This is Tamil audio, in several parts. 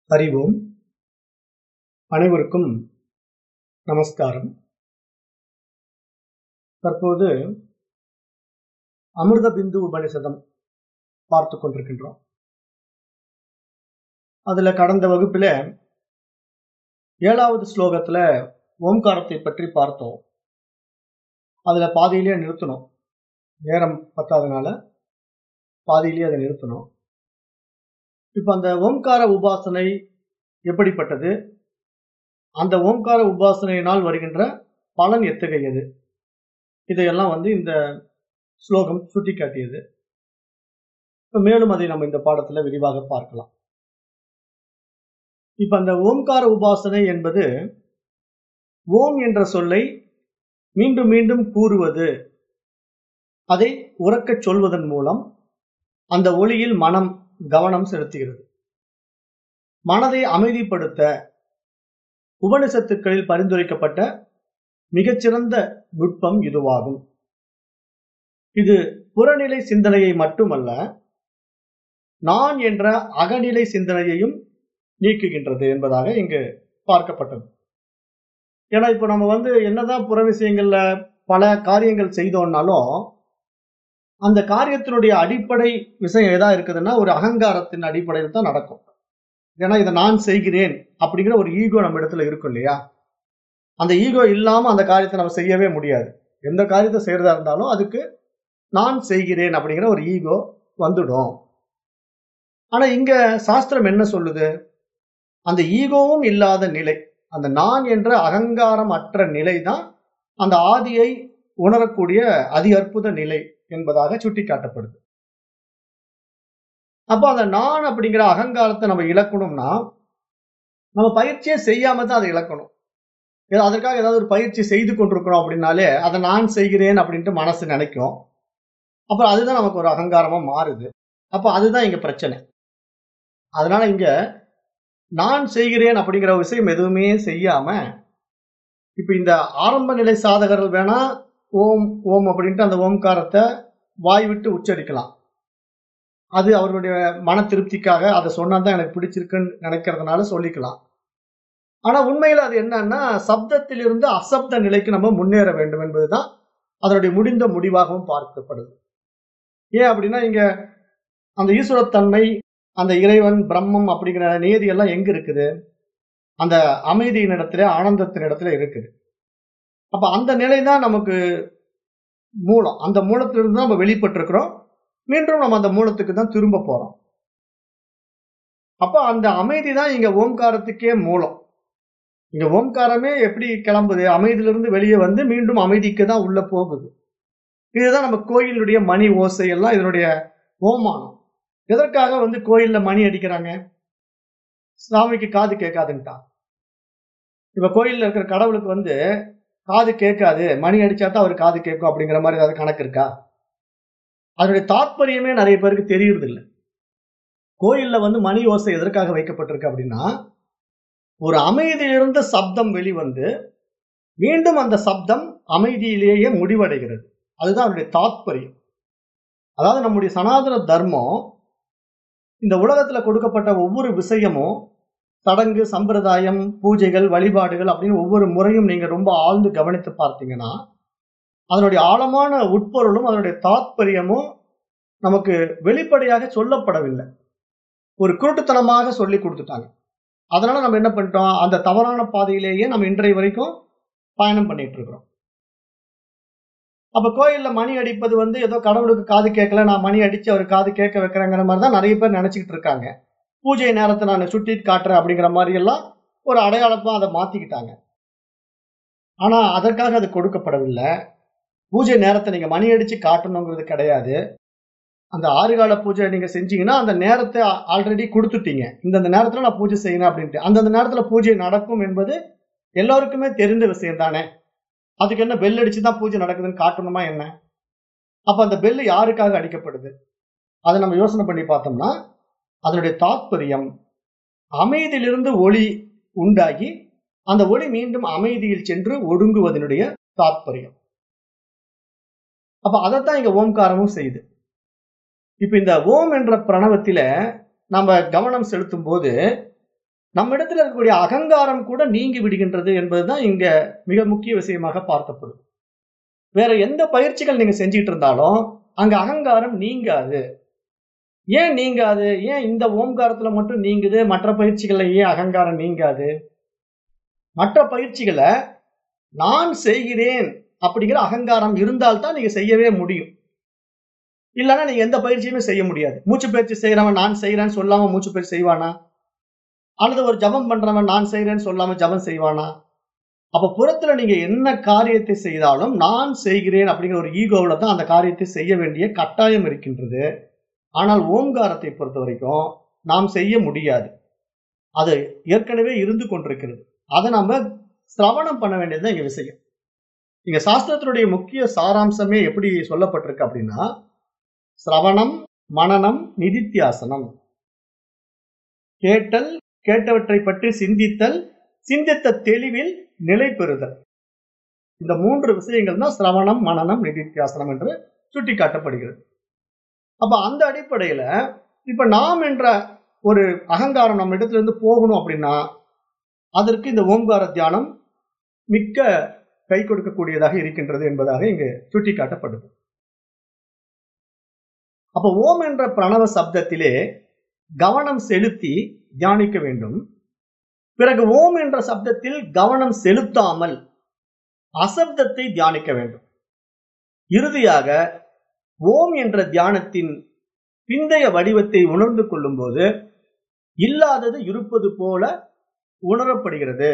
அறிவோம் அனைவருக்கும் நமஸ்காரம் தற்போது அமிர்த பிந்து உபனிஷதம் பார்த்து கொண்டிருக்கின்றோம் அதுல கடந்த வகுப்புல ஏழாவது ஸ்லோகத்துல ஓம்காரத்தை பற்றி பார்த்தோம் அதுல பாதியிலேயே நிறுத்தணும் நேரம் பத்தாதனால பாதியிலேயே அதை நிறுத்தணும் இப்ப அந்த ஓம்கார உபாசனை எப்படிப்பட்டது அந்த ஓம்கார உபாசனையினால் வருகின்ற பலன் எத்தகையது இதையெல்லாம் வந்து இந்த ஸ்லோகம் சுட்டிக்காட்டியது இப்ப மேலும் அதை நம்ம இந்த பாடத்துல விரிவாக பார்க்கலாம் இப்ப அந்த ஓம்கார உபாசனை என்பது ஓம் என்ற சொல்லை மீண்டும் மீண்டும் கூறுவது அதை உறக்கச் சொல்வதன் மூலம் அந்த ஒளியில் மனம் கவனம் செலுத்துகிறது மனதை அமைதிப்படுத்த உபனிஷத்துக்களில் பரிந்துரைக்கப்பட்ட மிகச்சிறந்த நுட்பம் இதுவாகும் இது புறநிலை சிந்தனையை மட்டுமல்ல நான் என்ற அகநிலை சிந்தனையையும் நீக்குகின்றது என்பதாக இங்கு பார்க்கப்பட்டது ஏன்னா இப்போ நம்ம வந்து என்னதான் புற விஷயங்கள்ல பல காரியங்கள் செய்தோம்னாலும் அந்த காரியத்தினுடைய அடிப்படை விஷயம் எதா இருக்குதுன்னா ஒரு அகங்காரத்தின் அடிப்படையில் தான் நடக்கும் ஏன்னா இதை நான் செய்கிறேன் அப்படிங்கிற ஒரு ஈகோ நம்ம இடத்துல இருக்கும் இல்லையா அந்த ஈகோ இல்லாம அந்த காரியத்தை நம்ம செய்யவே முடியாது எந்த காரியத்தை செய்யறதா இருந்தாலும் அதுக்கு நான் செய்கிறேன் அப்படிங்கிற ஒரு ஈகோ வந்துடும் ஆனா இங்க சாஸ்திரம் என்ன சொல்லுது அந்த ஈகோவும் இல்லாத நிலை அந்த நான் என்ற அகங்காரம் அற்ற நிலை தான் அந்த ஆதியை உணரக்கூடிய அதி அற்புத நிலை என்பதாக சுட்டிக்காட்டப்படுது அப்போ அந்த நான் அப்படிங்கிற அகங்காரத்தை நம்ம இழக்கணும்னா நம்ம பயிற்சியே செய்யாம தான் அதை இழக்கணும் ஏதோ அதற்காக ஏதாவது ஒரு பயிற்சி செய்து கொண்டிருக்கிறோம் அப்படின்னாலே அதை நான் செய்கிறேன் அப்படின்ட்டு மனசு நினைக்கும் அப்புறம் அதுதான் நமக்கு ஒரு அகங்காரமா மாறுது அப்போ அதுதான் இங்க பிரச்சனை அதனால இங்க நான் செய்கிறேன் அப்படிங்கிற விஷயம் எதுவுமே செய்யாம இப்ப இந்த ஆரம்ப நிலை சாதகர்கள் வேணா ஓம் ஓம் அப்படின்ட்டு அந்த ஓம்காரத்தை வாய் விட்டு உச்சரிக்கலாம் அது அவர்களுடைய மன திருப்திக்காக அதை சொன்னாதான் எனக்கு பிடிச்சிருக்குன்னு நினைக்கிறதுனால சொல்லிக்கலாம் ஆனா உண்மையில அது என்னன்னா சப்தத்திலிருந்து அசப்த நிலைக்கு நம்ம முன்னேற வேண்டும் என்பதுதான் அதனுடைய முடிந்த முடிவாகவும் பார்க்கப்படுது ஏன் அப்படின்னா இங்க அந்த ஈஸ்வரத்தன்மை அந்த இறைவன் பிரம்மம் அப்படிங்கிற நியதி எல்லாம் எங்க இருக்குது அந்த அமைதியின் இடத்துல ஆனந்தத்தின் இடத்துல இருக்குது அப்ப அந்த நிலை தான் நமக்கு மூலம் அந்த மூலத்திலிருந்து நம்ம வெளிப்பட்டு இருக்கிறோம் மீண்டும் நம்ம அந்த மூலத்துக்கு தான் திரும்ப போறோம் அப்ப அந்த அமைதி தான் இங்க ஓம்காரத்துக்கே மூலம் இங்க ஓம்காரமே எப்படி கிளம்புது அமைதியிலிருந்து வெளியே வந்து மீண்டும் அமைதிக்கு தான் உள்ள போகுது இதுதான் நம்ம கோயிலுடைய மணி ஓசை எல்லாம் இதனுடைய ஓமானம் எதற்காக வந்து கோயில்ல மணி அடிக்கிறாங்க சாமிக்கு காது கேட்காதுன்ட்டா இப்ப கோயில்ல இருக்கிற கடவுளுக்கு வந்து காது கேட்காது மணி அடிச்சா தான் அவர் காது கேட்கும் அப்படிங்கிற மாதிரி ஏதாவது கணக்கு இருக்கா அதனுடைய தாற்பயமே நிறைய பேருக்கு தெரியறது இல்லை கோயில்ல வந்து மணி ஓசை எதற்காக வைக்கப்பட்டிருக்கு அப்படின்னா ஒரு அமைதியிலிருந்து சப்தம் வெளிவந்து மீண்டும் அந்த சப்தம் அமைதியிலேயே முடிவடைகிறது அதுதான் அதனுடைய தாத்பரியம் அதாவது நம்முடைய சனாதன தர்மம் இந்த உலகத்துல கொடுக்கப்பட்ட ஒவ்வொரு விஷயமும் சடங்கு சம்பிரதாயம் பூஜைகள் வழிபாடுகள் அப்படின்னு ஒவ்வொரு முறையும் நீங்க ரொம்ப ஆழ்ந்து கவனித்து பார்த்தீங்கன்னா அதனுடைய ஆழமான உட்பொருளும் அதனுடைய தாத்பரியமும் நமக்கு வெளிப்படையாக சொல்லப்படவில்லை ஒரு குருட்டுத்தனமாக சொல்லி கொடுத்துட்டாங்க அதனால நம்ம என்ன பண்ணிட்டோம் அந்த தவறான பாதையிலேயே நம்ம இன்றைய வரைக்கும் பயணம் பண்ணிட்டு இருக்கிறோம் அப்ப கோயில்ல மணி அடிப்பது வந்து ஏதோ கடவுளுக்கு காது கேட்கல நான் மணி அடிச்சு அவர் காது கேட்க வைக்கிறேங்கிற மாதிரி தான் நிறைய பேர் நினைச்சுக்கிட்டு இருக்காங்க பூஜை நேரத்தை நான் சுட்டி காட்டுறேன் அப்படிங்கிற மாதிரி எல்லாம் ஒரு அடையாளமா அதை மாத்திக்கிட்டாங்க ஆனா அதற்காக அது கொடுக்கப்படவில்லை பூஜை நேரத்தை நீங்க மணி அடிச்சு காட்டணுங்கிறது கிடையாது அந்த ஆறு கால பூஜை நீங்க செஞ்சீங்கன்னா அந்த நேரத்தை ஆல்ரெடி கொடுத்துட்டீங்க இந்தந்த நேரத்துல நான் பூஜை செய்யணும் அப்படின்ட்டு அந்தந்த நேரத்துல பூஜை நடக்கும் என்பது எல்லோருக்குமே தெரிந்த விஷயம் தானே அதுக்கு என்ன பெல் அடிச்சு தான் பூஜை நடக்குதுன்னு காட்டணுமா என்ன அப்ப அந்த பெல் யாருக்காக அடிக்கப்படுது அதை நம்ம யோசனை பண்ணி பார்த்தோம்னா அதனுடைய தாத்பரியம் அமைதியிலிருந்து ஒளி உண்டாகி அந்த ஒளி மீண்டும் அமைதியில் சென்று ஒடுங்குவதனுடைய தாத்பரியம் அப்ப அதைத்தான் இங்க ஓம்காரமும் செய்யுது இப்ப இந்த ஓம் என்ற பிரணவத்தில நம்ம கவனம் செலுத்தும் போது நம்ம இடத்துல இருக்கக்கூடிய அகங்காரம் கூட நீங்கி விடுகின்றது என்பதுதான் இங்க மிக முக்கிய விஷயமாக பார்க்கப்படும் வேற எந்த பயிற்சிகள் நீங்க செஞ்சிட்டு இருந்தாலும் அங்க அகங்காரம் நீங்காது ஏன் நீங்காது ஏன் இந்த ஓம்காரத்துல மட்டும் நீங்குது மற்ற பயிற்சிகள்ல ஏன் அகங்காரம் நீங்காது மற்ற பயிற்சிகளை நான் செய்கிறேன் அப்படிங்கிற அகங்காரம் இருந்தால்தான் நீங்க செய்யவே முடியும் இல்லைன்னா நீங்க எந்த பயிற்சியுமே செய்ய முடியாது மூச்சு பயிற்சி செய்யறவன் நான் செய்யறேன்னு சொல்லாம மூச்சு பயிற்சி செய்வானா அல்லது ஒரு ஜபம் பண்றவன் நான் செய்யறேன்னு சொல்லாம ஜபம் செய்வானா அப்ப புறத்துல நீங்க என்ன காரியத்தை செய்தாலும் நான் செய்கிறேன் அப்படிங்கிற ஒரு ஈகோவில தான் அந்த காரியத்தை செய்ய வேண்டிய கட்டாயம் இருக்கின்றது ஆனால் ஓம்காரத்தை பொறுத்த வரைக்கும் நாம் செய்ய முடியாது அது ஏற்கனவே இருந்து கொண்டிருக்கிறது அதை நம்ம சிரவணம் பண்ண வேண்டியதுதான் இங்க விஷயம் இங்க சாஸ்திரத்தினுடைய முக்கிய சாராம்சமே எப்படி சொல்லப்பட்டிருக்கு அப்படின்னா சிரவணம் மனனம் நிதித்தியாசனம் கேட்டல் கேட்டவற்றை பற்றி சிந்தித்தல் சிந்தித்த தெளிவில் நிலை பெறுதல் இந்த மூன்று விஷயங்கள் தான் சிரவணம் மனனம் நிதித்தியாசனம் என்று சுட்டிக்காட்டப்படுகிறது அப்ப அந்த அடிப்படையில இப்ப நாம் என்ற ஒரு அகங்காரம் நம்ம இடத்துல இருந்து போகணும் அப்படின்னா அதற்கு இந்த ஓம்கார தியானம் மிக்க கை கொடுக்கக்கூடியதாக இருக்கின்றது என்பதாக இங்கு சுட்டிக்காட்டப்படுது அப்ப ஓம் என்ற பிரணவ சப்தத்திலே கவனம் செலுத்தி தியானிக்க வேண்டும் பிறகு ஓம் என்ற சப்தத்தில் கவனம் செலுத்தாமல் அசப்தத்தை தியானிக்க வேண்டும் இறுதியாக ஓம் என்ற தியானத்தின் பிந்தைய வடிவத்தை உணர்ந்து கொள்ளும் போது இல்லாதது இருப்பது போல உணரப்படுகிறது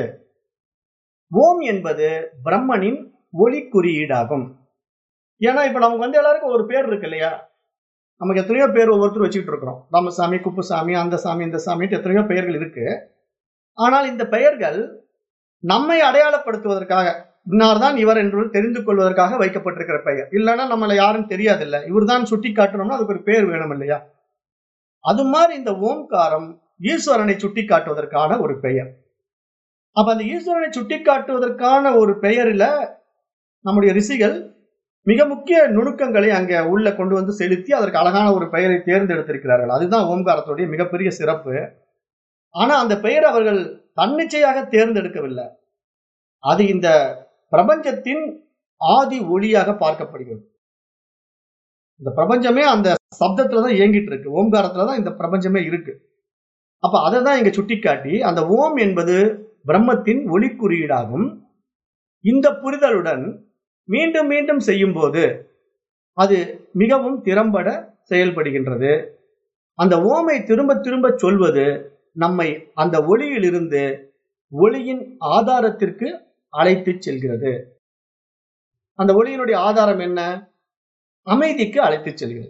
ஓம் என்பது பிரம்மனின் ஒளி குறியீடாகும் ஏன்னா இப்ப நமக்கு வந்து எல்லாருக்கும் ஒரு பேர் இருக்கு இல்லையா நமக்கு எத்தனையோ பேர் ஒவ்வொருத்தரும் வச்சுக்கிட்டு இருக்கிறோம் ராமசாமி குப்புசாமி அந்த சாமி இந்த சாமிட்டு எத்தனையோ பெயர்கள் இருக்கு ஆனால் இந்த பெயர்கள் நம்மை அடையாளப்படுத்துவதற்காக இன்னார்தான் இவர் என்று தெரிந்து கொள்வதற்காக வைக்கப்பட்டிருக்கிற பெயர் இல்லைன்னா நம்மளை யாரும் தெரியாதில்ல இவர் தான் சுட்டி காட்டணும்னா அதுக்கு ஒரு பேர் வேணும் இல்லையா அது மாதிரி இந்த ஓம்காரம் ஈஸ்வரனை சுட்டி காட்டுவதற்கான ஒரு பெயர் அப்ப அந்த ஈஸ்வரனை சுட்டி காட்டுவதற்கான ஒரு பெயரில் நம்முடைய ரிஷிகள் மிக முக்கிய நுணுக்கங்களை அங்க உள்ள கொண்டு வந்து செலுத்தி அதற்கு அழகான ஒரு பெயரை தேர்ந்தெடுத்திருக்கிறார்கள் அதுதான் ஓம்காரத்துடைய மிகப்பெரிய சிறப்பு ஆனா அந்த பெயர் அவர்கள் தன்னிச்சையாக தேர்ந்தெடுக்கவில்லை அது இந்த பிரபஞ்சத்தின் ஆதி ஒளியாக பார்க்கப்படுகிறது இந்த பிரபஞ்சமே அந்த சப்தத்துல தான் இயங்கிட்டு இருக்கு ஓம்காரத்துல தான் இந்த பிரபஞ்சமே இருக்கு அப்ப அதை தான் இங்க சுட்டிக்காட்டி அந்த ஓம் என்பது பிரம்மத்தின் ஒளி குறியீடாகும் இந்த புரிதலுடன் மீண்டும் மீண்டும் செய்யும் போது அது மிகவும் திறம்பட செயல்படுகின்றது அந்த ஓமை திரும்ப திரும்ப சொல்வது நம்மை அந்த ஒளியிலிருந்து ஒளியின் ஆதாரத்திற்கு அழைத்து செல்கிறது அந்த ஒளியினுடைய ஆதாரம் என்ன அமைதிக்கு அழைத்து செல்கிறது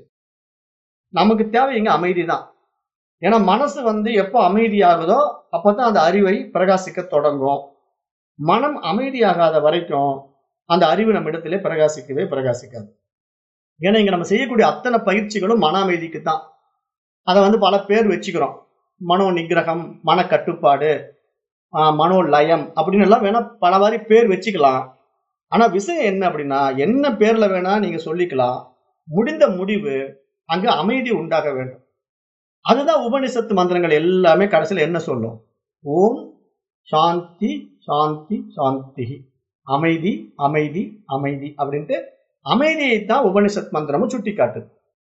நமக்கு தேவை இங்க அமைதி தான் ஏன்னா மனசு வந்து எப்போ அமைதியாகுதோ அப்பதான் அந்த அறிவை பிரகாசிக்க தொடங்கும் மனம் அமைதியாகாத வரைக்கும் அந்த அறிவு நம்ம இடத்திலே பிரகாசிக்கவே பிரகாசிக்காது ஏன்னா இங்க நம்ம செய்யக்கூடிய அத்தனை பயிற்சிகளும் மன அமைதிக்கு தான் அதை வந்து பல பேர் வச்சுக்கிறோம் மனோ நிகிரகம் மன கட்டுப்பாடு ஆஹ் மனோ லயம் அப்படின்னு எல்லாம் வேணா பல மாதிரி பேர் வச்சுக்கலாம் ஆனா விஷயம் என்ன அப்படின்னா என்ன பேர்ல வேணா நீங்க சொல்லிக்கலாம் முடிந்த முடிவு அங்கு அமைதி உண்டாக வேண்டும் அதுதான் உபனிஷத்து மந்திரங்கள் எல்லாமே கடைசியில் என்ன சொல்லும் ஓம் சாந்தி சாந்தி சாந்தி அமைதி அமைதி அமைதி அப்படின்ட்டு அமைதியை தான் உபனிஷத் மந்திரமும் சுட்டி காட்டுது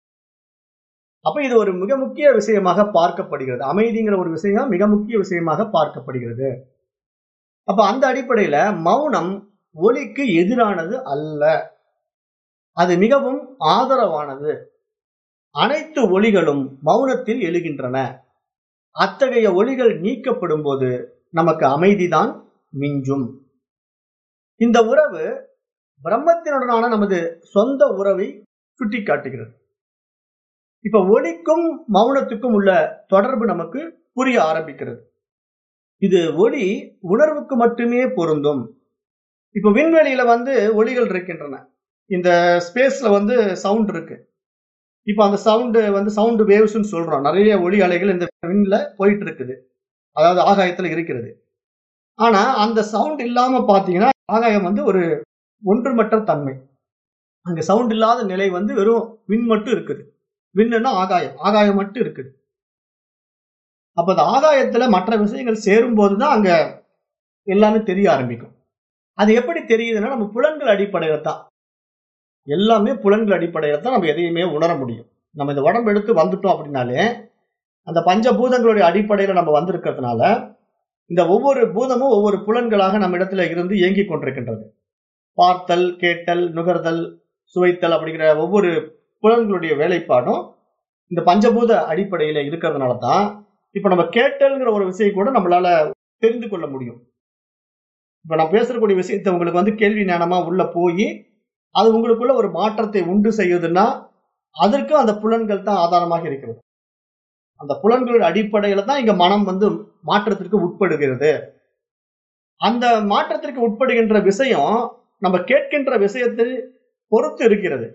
அப்ப இது ஒரு மிக முக்கிய விஷயமாக பார்க்கப்படுகிறது அமைதிங்கிற ஒரு விஷயம் மிக முக்கிய விஷயமாக பார்க்கப்படுகிறது அப்ப அந்த அடிப்படையில மௌனம் ஒலிக்கு எதிரானது அல்ல அது மிகவும் ஆதரவானது அனைத்து ஒளிகளும் மௌனத்தில் எழுகின்றன அத்தகைய ஒளிகள் நீக்கப்படும் போது நமக்கு அமைதிதான் மிஞ்சும் இந்த உறவு பிரம்மத்தினுடனான நமது சொந்த உறவை சுட்டி காட்டுகிறது இப்ப ஒளிக்கும் மௌனத்துக்கும் உள்ள தொடர்பு நமக்கு புரிய ஆரம்பிக்கிறது இது ஒளி உணர்வுக்கு மட்டுமே பொருந்தும் இப்ப விண்வெளியில வந்து ஒளிகள் இருக்கின்றன இந்த ஸ்பேஸ்ல வந்து சவுண்ட் இருக்கு இப்ப அந்த சவுண்டு வந்து சவுண்டு வேவ்ஸ்ன்னு சொல்றோம் நிறைய ஒளி அலைகள் இந்த விண்ல போயிட்டு இருக்குது அதாவது ஆகாயத்துல இருக்கிறது ஆனா அந்த சவுண்ட் இல்லாம பாத்தீங்கன்னா ஆகாயம் வந்து ஒரு ஒன்றுமற்ற தன்மை அங்க சவுண்ட் இல்லாத நிலை வந்து வெறும் விண் மட்டும் இருக்குது விண்ணுன்னா ஆகாயம் ஆகாயம் மட்டும் இருக்குது அப்ப அந்த ஆகாயத்துல மற்ற விஷயங்கள் சேரும் போதுதான் அங்க எல்லாமே தெரிய ஆரம்பிக்கும் அது எப்படி தெரியுதுன்னா நம்ம புலன்கள் அடிப்படையில தான் எல்லாமே புலன்கள் அடிப்படையில தான் நம்ம எதையுமே உணர முடியும் நம்ம இந்த உடம்பு எடுத்து வந்துட்டோம் அப்படின்னாலே அந்த பஞ்சபூதங்களுடைய அடிப்படையில நம்ம வந்திருக்கிறதுனால இந்த ஒவ்வொரு பூதமும் ஒவ்வொரு புலன்களாக நம்ம இடத்துல இருந்து இயங்கி கொண்டிருக்கின்றது பார்த்தல் கேட்டல் நுகர்தல் சுவைத்தல் அப்படிங்கிற ஒவ்வொரு புலன்களுடைய வேலைப்பாடும் இந்த பஞ்சபூத அடிப்படையில இருக்கிறதுனால தான் இப்ப நம்ம கேட்டல்ங்கிற ஒரு விஷயம் கூட நம்மளால தெரிந்து கொள்ள முடியும் இப்ப நான் பேசக்கூடிய விஷயத்தை உங்களுக்கு வந்து கேள்வி ஞானமா உள்ள போய் அது உங்களுக்குள்ள ஒரு மாற்றத்தை உண்டு செய்யுதுன்னா அதற்கும் அந்த புலன்கள் தான் ஆதாரமாக இருக்கிறது அந்த புலன்களோட அடிப்படையில தான் இங்க மனம் வந்து மாற்றத்திற்கு உட்படுகிறது அந்த மாற்றத்திற்கு உட்படுகின்ற விஷயம் நம்ம கேட்கின்ற விஷயத்தை பொறுத்து இருக்கிறது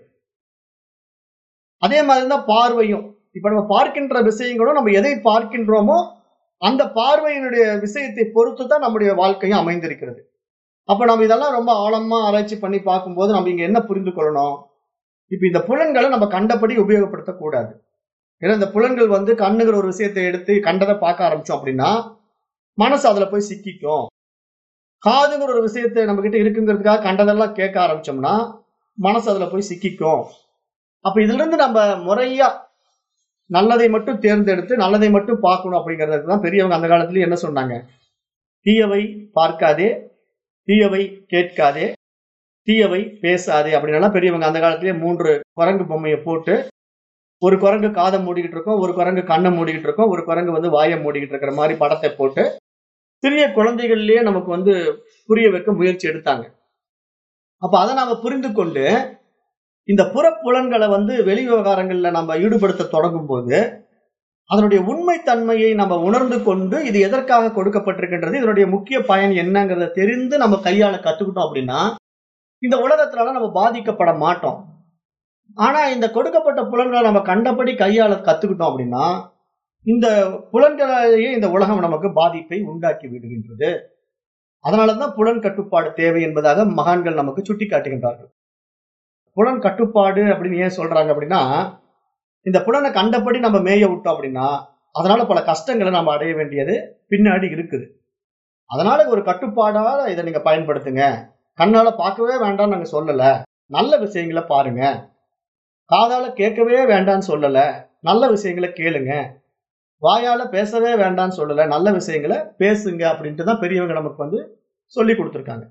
அதே மாதிரி தான் பார்வையும் இப்ப நம்ம பார்க்கின்ற விஷயங்களும் நம்ம எதை பார்க்கின்றோமோ அந்த பார்வையினுடைய விஷயத்தை பொறுத்து தான் நம்முடைய வாழ்க்கையும் அமைந்திருக்கிறது அப்ப நம்ம இதெல்லாம் ரொம்ப ஆழமா ஆராய்ச்சி பண்ணி பார்க்கும்போது நம்ம இங்க என்ன புரிந்து கொள்ளணும் இப்ப இந்த புலன்களை நம்ம கண்டபடி உபயோகப்படுத்தக்கூடாது ஏன்னா இந்த புலன்கள் வந்து கண்ணுங்கிற ஒரு விஷயத்தை எடுத்து கண்டதை பார்க்க ஆரம்பிச்சோம் அப்படின்னா மனசு அதுல போய் சிக்கிக்கும் காதுங்கிற ஒரு விஷயத்தை நம்ம கிட்ட இருக்குங்கிறதுக்காக கண்டதெல்லாம் கேட்க ஆரம்பிச்சோம்னா மனசு அதுல போய் சிக்கிக்கும் அப்ப இதுல இருந்து நம்ம முறையா நல்லதை மட்டும் தேர்ந்தெடுத்து நல்லதை மட்டும் பார்க்கணும் அப்படிங்கிறதுக்கு தான் பெரியவங்க அந்த காலத்துல என்ன சொன்னாங்க தீயவை பார்க்காதே தீயவை கேட்காதே தீயவை பேசாதே அப்படின்னலாம் பெரியவங்க அந்த காலத்திலேயே மூன்று குரங்கு பொம்மையை போட்டு ஒரு குரங்கு காதை மூடிக்கிட்டு இருக்கும் ஒரு குரங்கு கண்ணை மூடிக்கிட்டு இருக்கும் ஒரு குரங்கு வந்து வாயை மூடிக்கிட்டு இருக்கிற மாதிரி படத்தை போட்டு சிறிய குழந்தைகள்லயே நமக்கு வந்து புரிய வைக்க முயற்சி எடுத்தாங்க அப்ப அதை நாம புரிந்து கொண்டு இந்த புறப்புலன்களை வந்து வெளி விவகாரங்கள்ல நம்ம ஈடுபடுத்த தொடங்கும் போது அதனுடைய உண்மை தன்மையை நம்ம உணர்ந்து கொண்டு இது எதற்காக கொடுக்கப்பட்டிருக்கின்றது இதனுடைய முக்கிய பயன் என்னங்கிறத தெரிந்து நம்ம கையாள கத்துக்கிட்டோம் அப்படின்னா இந்த உலகத்தினால நம்ம பாதிக்கப்பட மாட்டோம் ஆனா இந்த கொடுக்கப்பட்ட புலன்களை நம்ம கண்டபடி கையாள கத்துக்கிட்டோம் அப்படின்னா இந்த புலன்களையே இந்த உலகம் நமக்கு பாதிப்பை உண்டாக்கி விடுகின்றது அதனாலதான் புலன் கட்டுப்பாடு தேவை என்பதாக மகான்கள் நமக்கு சுட்டி காட்டுகின்றார்கள் புலன் கட்டுப்பாடு அப்படின்னு ஏன் சொல்றாங்க அப்படின்னா இந்த புலனை கண்டபடி நம்ம மேய விட்டோம் அப்படின்னா அதனால பல கஷ்டங்களை நம்ம அடைய வேண்டியது பின்னாடி இருக்குது அதனால ஒரு கட்டுப்பாடால இதை நீங்க பயன்படுத்துங்க கண்ணால பார்க்கவே வேண்டாம்னு நாங்க சொல்லல நல்ல விஷயங்களை பாருங்க காதால கேட்கவே வேண்டாம்னு சொல்லல நல்ல விஷயங்களை கேளுங்க வாயால பேசவே வேண்டாம்னு சொல்லல நல்ல விஷயங்களை பேசுங்க அப்படின்ட்டு தான் பெரியவங்க நமக்கு வந்து சொல்லி கொடுத்துருக்காங்க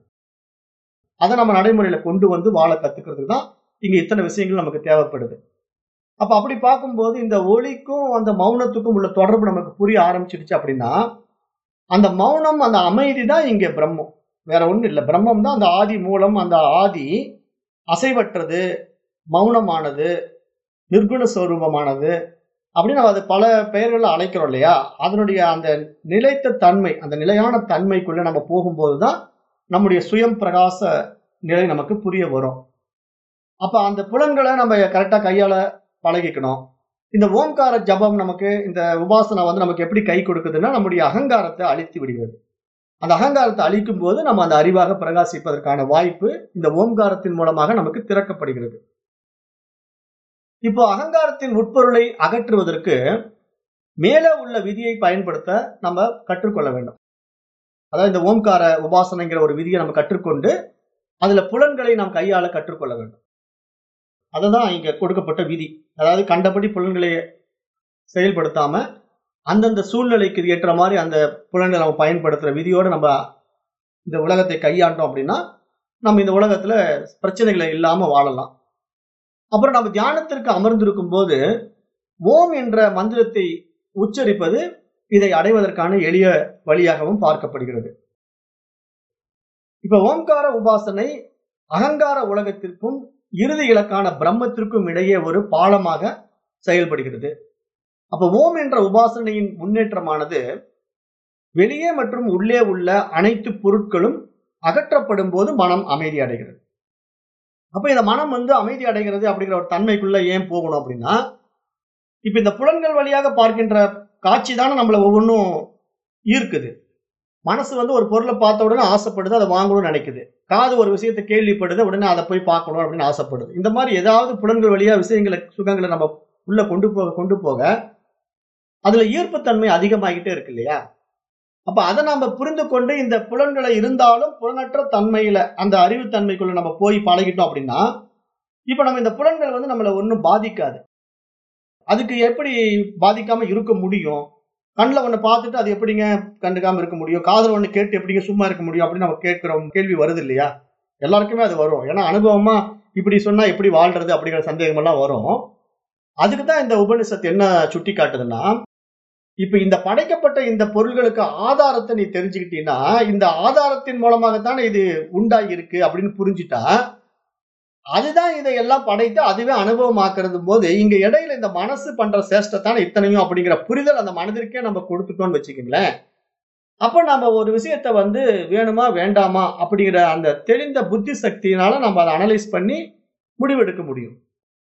அதை நம்ம நடைமுறையில கொண்டு வந்து வாழ கத்துக்கிறதுக்கு தான் இங்க இத்தனை விஷயங்கள் நமக்கு தேவைப்படுது அப்ப அப்படி பார்க்கும்போது இந்த ஒளிக்கும் அந்த மௌனத்துக்கும் உள்ள தொடர்பு நமக்கு புரிய ஆரம்பிச்சிடுச்சு அப்படின்னா அந்த மௌனம் அந்த அமைதி தான் இங்க பிரம்மம் வேற ஒண்ணும் இல்லை பிரம்மம் தான் அந்த ஆதி மூலம் அந்த ஆதி அசைவற்றது மௌனமானது நிர்குண ஸ்வரூபமானது அப்படின்னு நம்ம அது பல பெயர்களை அழைக்கிறோம் இல்லையா அதனுடைய அந்த நிலைத்த தன்மை அந்த நிலையான தன்மைக்குள்ள நம்ம போகும்போது தான் நம்முடைய சுயம் பிரகாச நிலை நமக்கு புரிய வரும் அப்ப அந்த புலன்களை நம்ம கரெக்டா கையாள பழகிக்கணும் இந்த ஓம்கார ஜபம் நமக்கு இந்த உபாசனை வந்து நமக்கு எப்படி கை கொடுக்குதுன்னா நம்முடைய அகங்காரத்தை அழித்து விடுகிறது அந்த அகங்காரத்தை அழிக்கும் போது நம்ம அந்த அறிவாக பிரகாசிப்பதற்கான வாய்ப்பு இந்த ஓம்காரத்தின் மூலமாக நமக்கு திறக்கப்படுகிறது இப்போ அகங்காரத்தின் உட்பொருளை அகற்றுவதற்கு மேலே உள்ள விதியை பயன்படுத்த நம்ம கற்றுக்கொள்ள வேண்டும் அதாவது இந்த ஓம்கார உபாசனைங்கிற ஒரு விதியை நம்ம கற்றுக்கொண்டு அதுல புலன்களை நாம் கையாள கற்றுக்கொள்ள வேண்டும் அதுதான் இங்க கொடுக்கப்பட்ட விதி அதாவது கண்டபடி புலன்களை செயல்படுத்தாம அந்தந்த சூழ்நிலைக்கு ஏற்ற மாதிரி அந்த புலன்களை நம்ம பயன்படுத்துற விதியோட நம்ம இந்த உலகத்தை கையாண்டோம் அப்படின்னா நம்ம இந்த உலகத்துல பிரச்சனைகளை இல்லாம வாழலாம் அப்புறம் நம்ம தியானத்திற்கு அமர்ந்திருக்கும் போது ஓம் என்ற மந்திரத்தை உச்சரிப்பது இதை அடைவதற்கான எளிய வழியாகவும் பார்க்கப்படுகிறது இப்ப ஓம்கார உபாசனை அகங்கார உலகத்திற்கும் இறுதி இலக்கான பிரம்மத்திற்கும் இடையே ஒரு பாலமாக செயல்படுகிறது அப்ப ஓம் என்ற உபாசனையின் முன்னேற்றமானது வெளியே மற்றும் உள்ளே உள்ள அனைத்து பொருட்களும் அகற்றப்படும் போது மனம் அமைதி அடைகிறது அப்ப இந்த மனம் வந்து அமைதி அடைகிறது அப்படிங்கிற ஒரு தன்மைக்குள்ள ஏன் போகணும் அப்படின்னா இப்ப இந்த புலன்கள் வழியாக பார்க்கின்ற காட்சி தானே நம்மள ஒவ்வொன்றும் ஈர்க்குது மனசு வந்து ஒரு பொருளை பார்த்த உடனே ஆசைப்படுது அதை வாங்கணும்னு நினைக்குது காது ஒரு விஷயத்தை கேள்விப்படுது உடனே அதை போய் பார்க்கணும் அப்படின்னு ஆசைப்படுது இந்த மாதிரி ஏதாவது புலன்கள் வழியா விஷயங்களை சுகங்களை நம்ம உள்ள கொண்டு போக கொண்டு போக அதுல ஈர்ப்புத்தன்மை அதிகமாகிட்டே இருக்கு இல்லையா அப்ப அதை நாம புரிந்து கொண்டு இந்த புலன்களை இருந்தாலும் புலனற்ற தன்மையில அந்த அறிவுத்தன்மைக்குள்ள நம்ம போய் பழகிட்டோம் அப்படின்னா இப்ப நம்ம இந்த புலன்கள் வந்து நம்மளை ஒன்றும் பாதிக்காது அதுக்கு எப்படி பாதிக்காம இருக்க முடியும் கண்ணில் ஒன்று பார்த்துட்டு அது எப்படிங்க கண்டுக்காம இருக்க முடியும் காதல் ஒன்று கேட்டு எப்படிங்க சும்மா இருக்க முடியும் அப்படின்னு நம்ம கேட்கிற கேள்வி வருது இல்லையா எல்லாருக்குமே அது வரும் ஏன்னா அனுபவமா இப்படி சொன்னா எப்படி வாழ்றது அப்படிங்கிற சந்தேகம் எல்லாம் வரும் அதுக்கு தான் இந்த உபனிஷத்து என்ன சுட்டி காட்டுதுன்னா இப்ப இந்த படைக்கப்பட்ட இந்த பொருள்களுக்கு ஆதாரத்தை நீ தெரிஞ்சுக்கிட்டீங்கன்னா இந்த ஆதாரத்தின் மூலமாகத்தானே இது உண்டாகி இருக்கு அப்படின்னு புரிஞ்சுட்டா அதுதான் இதை எல்லாம் படைத்து அதுவே அனுபவமாக்குறது போது இங்க இடையில இந்த மனசு பண்ற சேஷ்டத்தானே இத்தனையும் அப்படிங்கிற புரிதல் அந்த மனதிற்கே நம்ம கொடுத்துட்டோம்னு வச்சுக்கோங்களேன் அப்ப நம்ம ஒரு விஷயத்த வந்து வேணுமா வேண்டாமா அப்படிங்கிற அந்த தெளிந்த புத்தி சக்தியினால நம்ம அதை அனலைஸ் பண்ணி முடிவெடுக்க முடியும்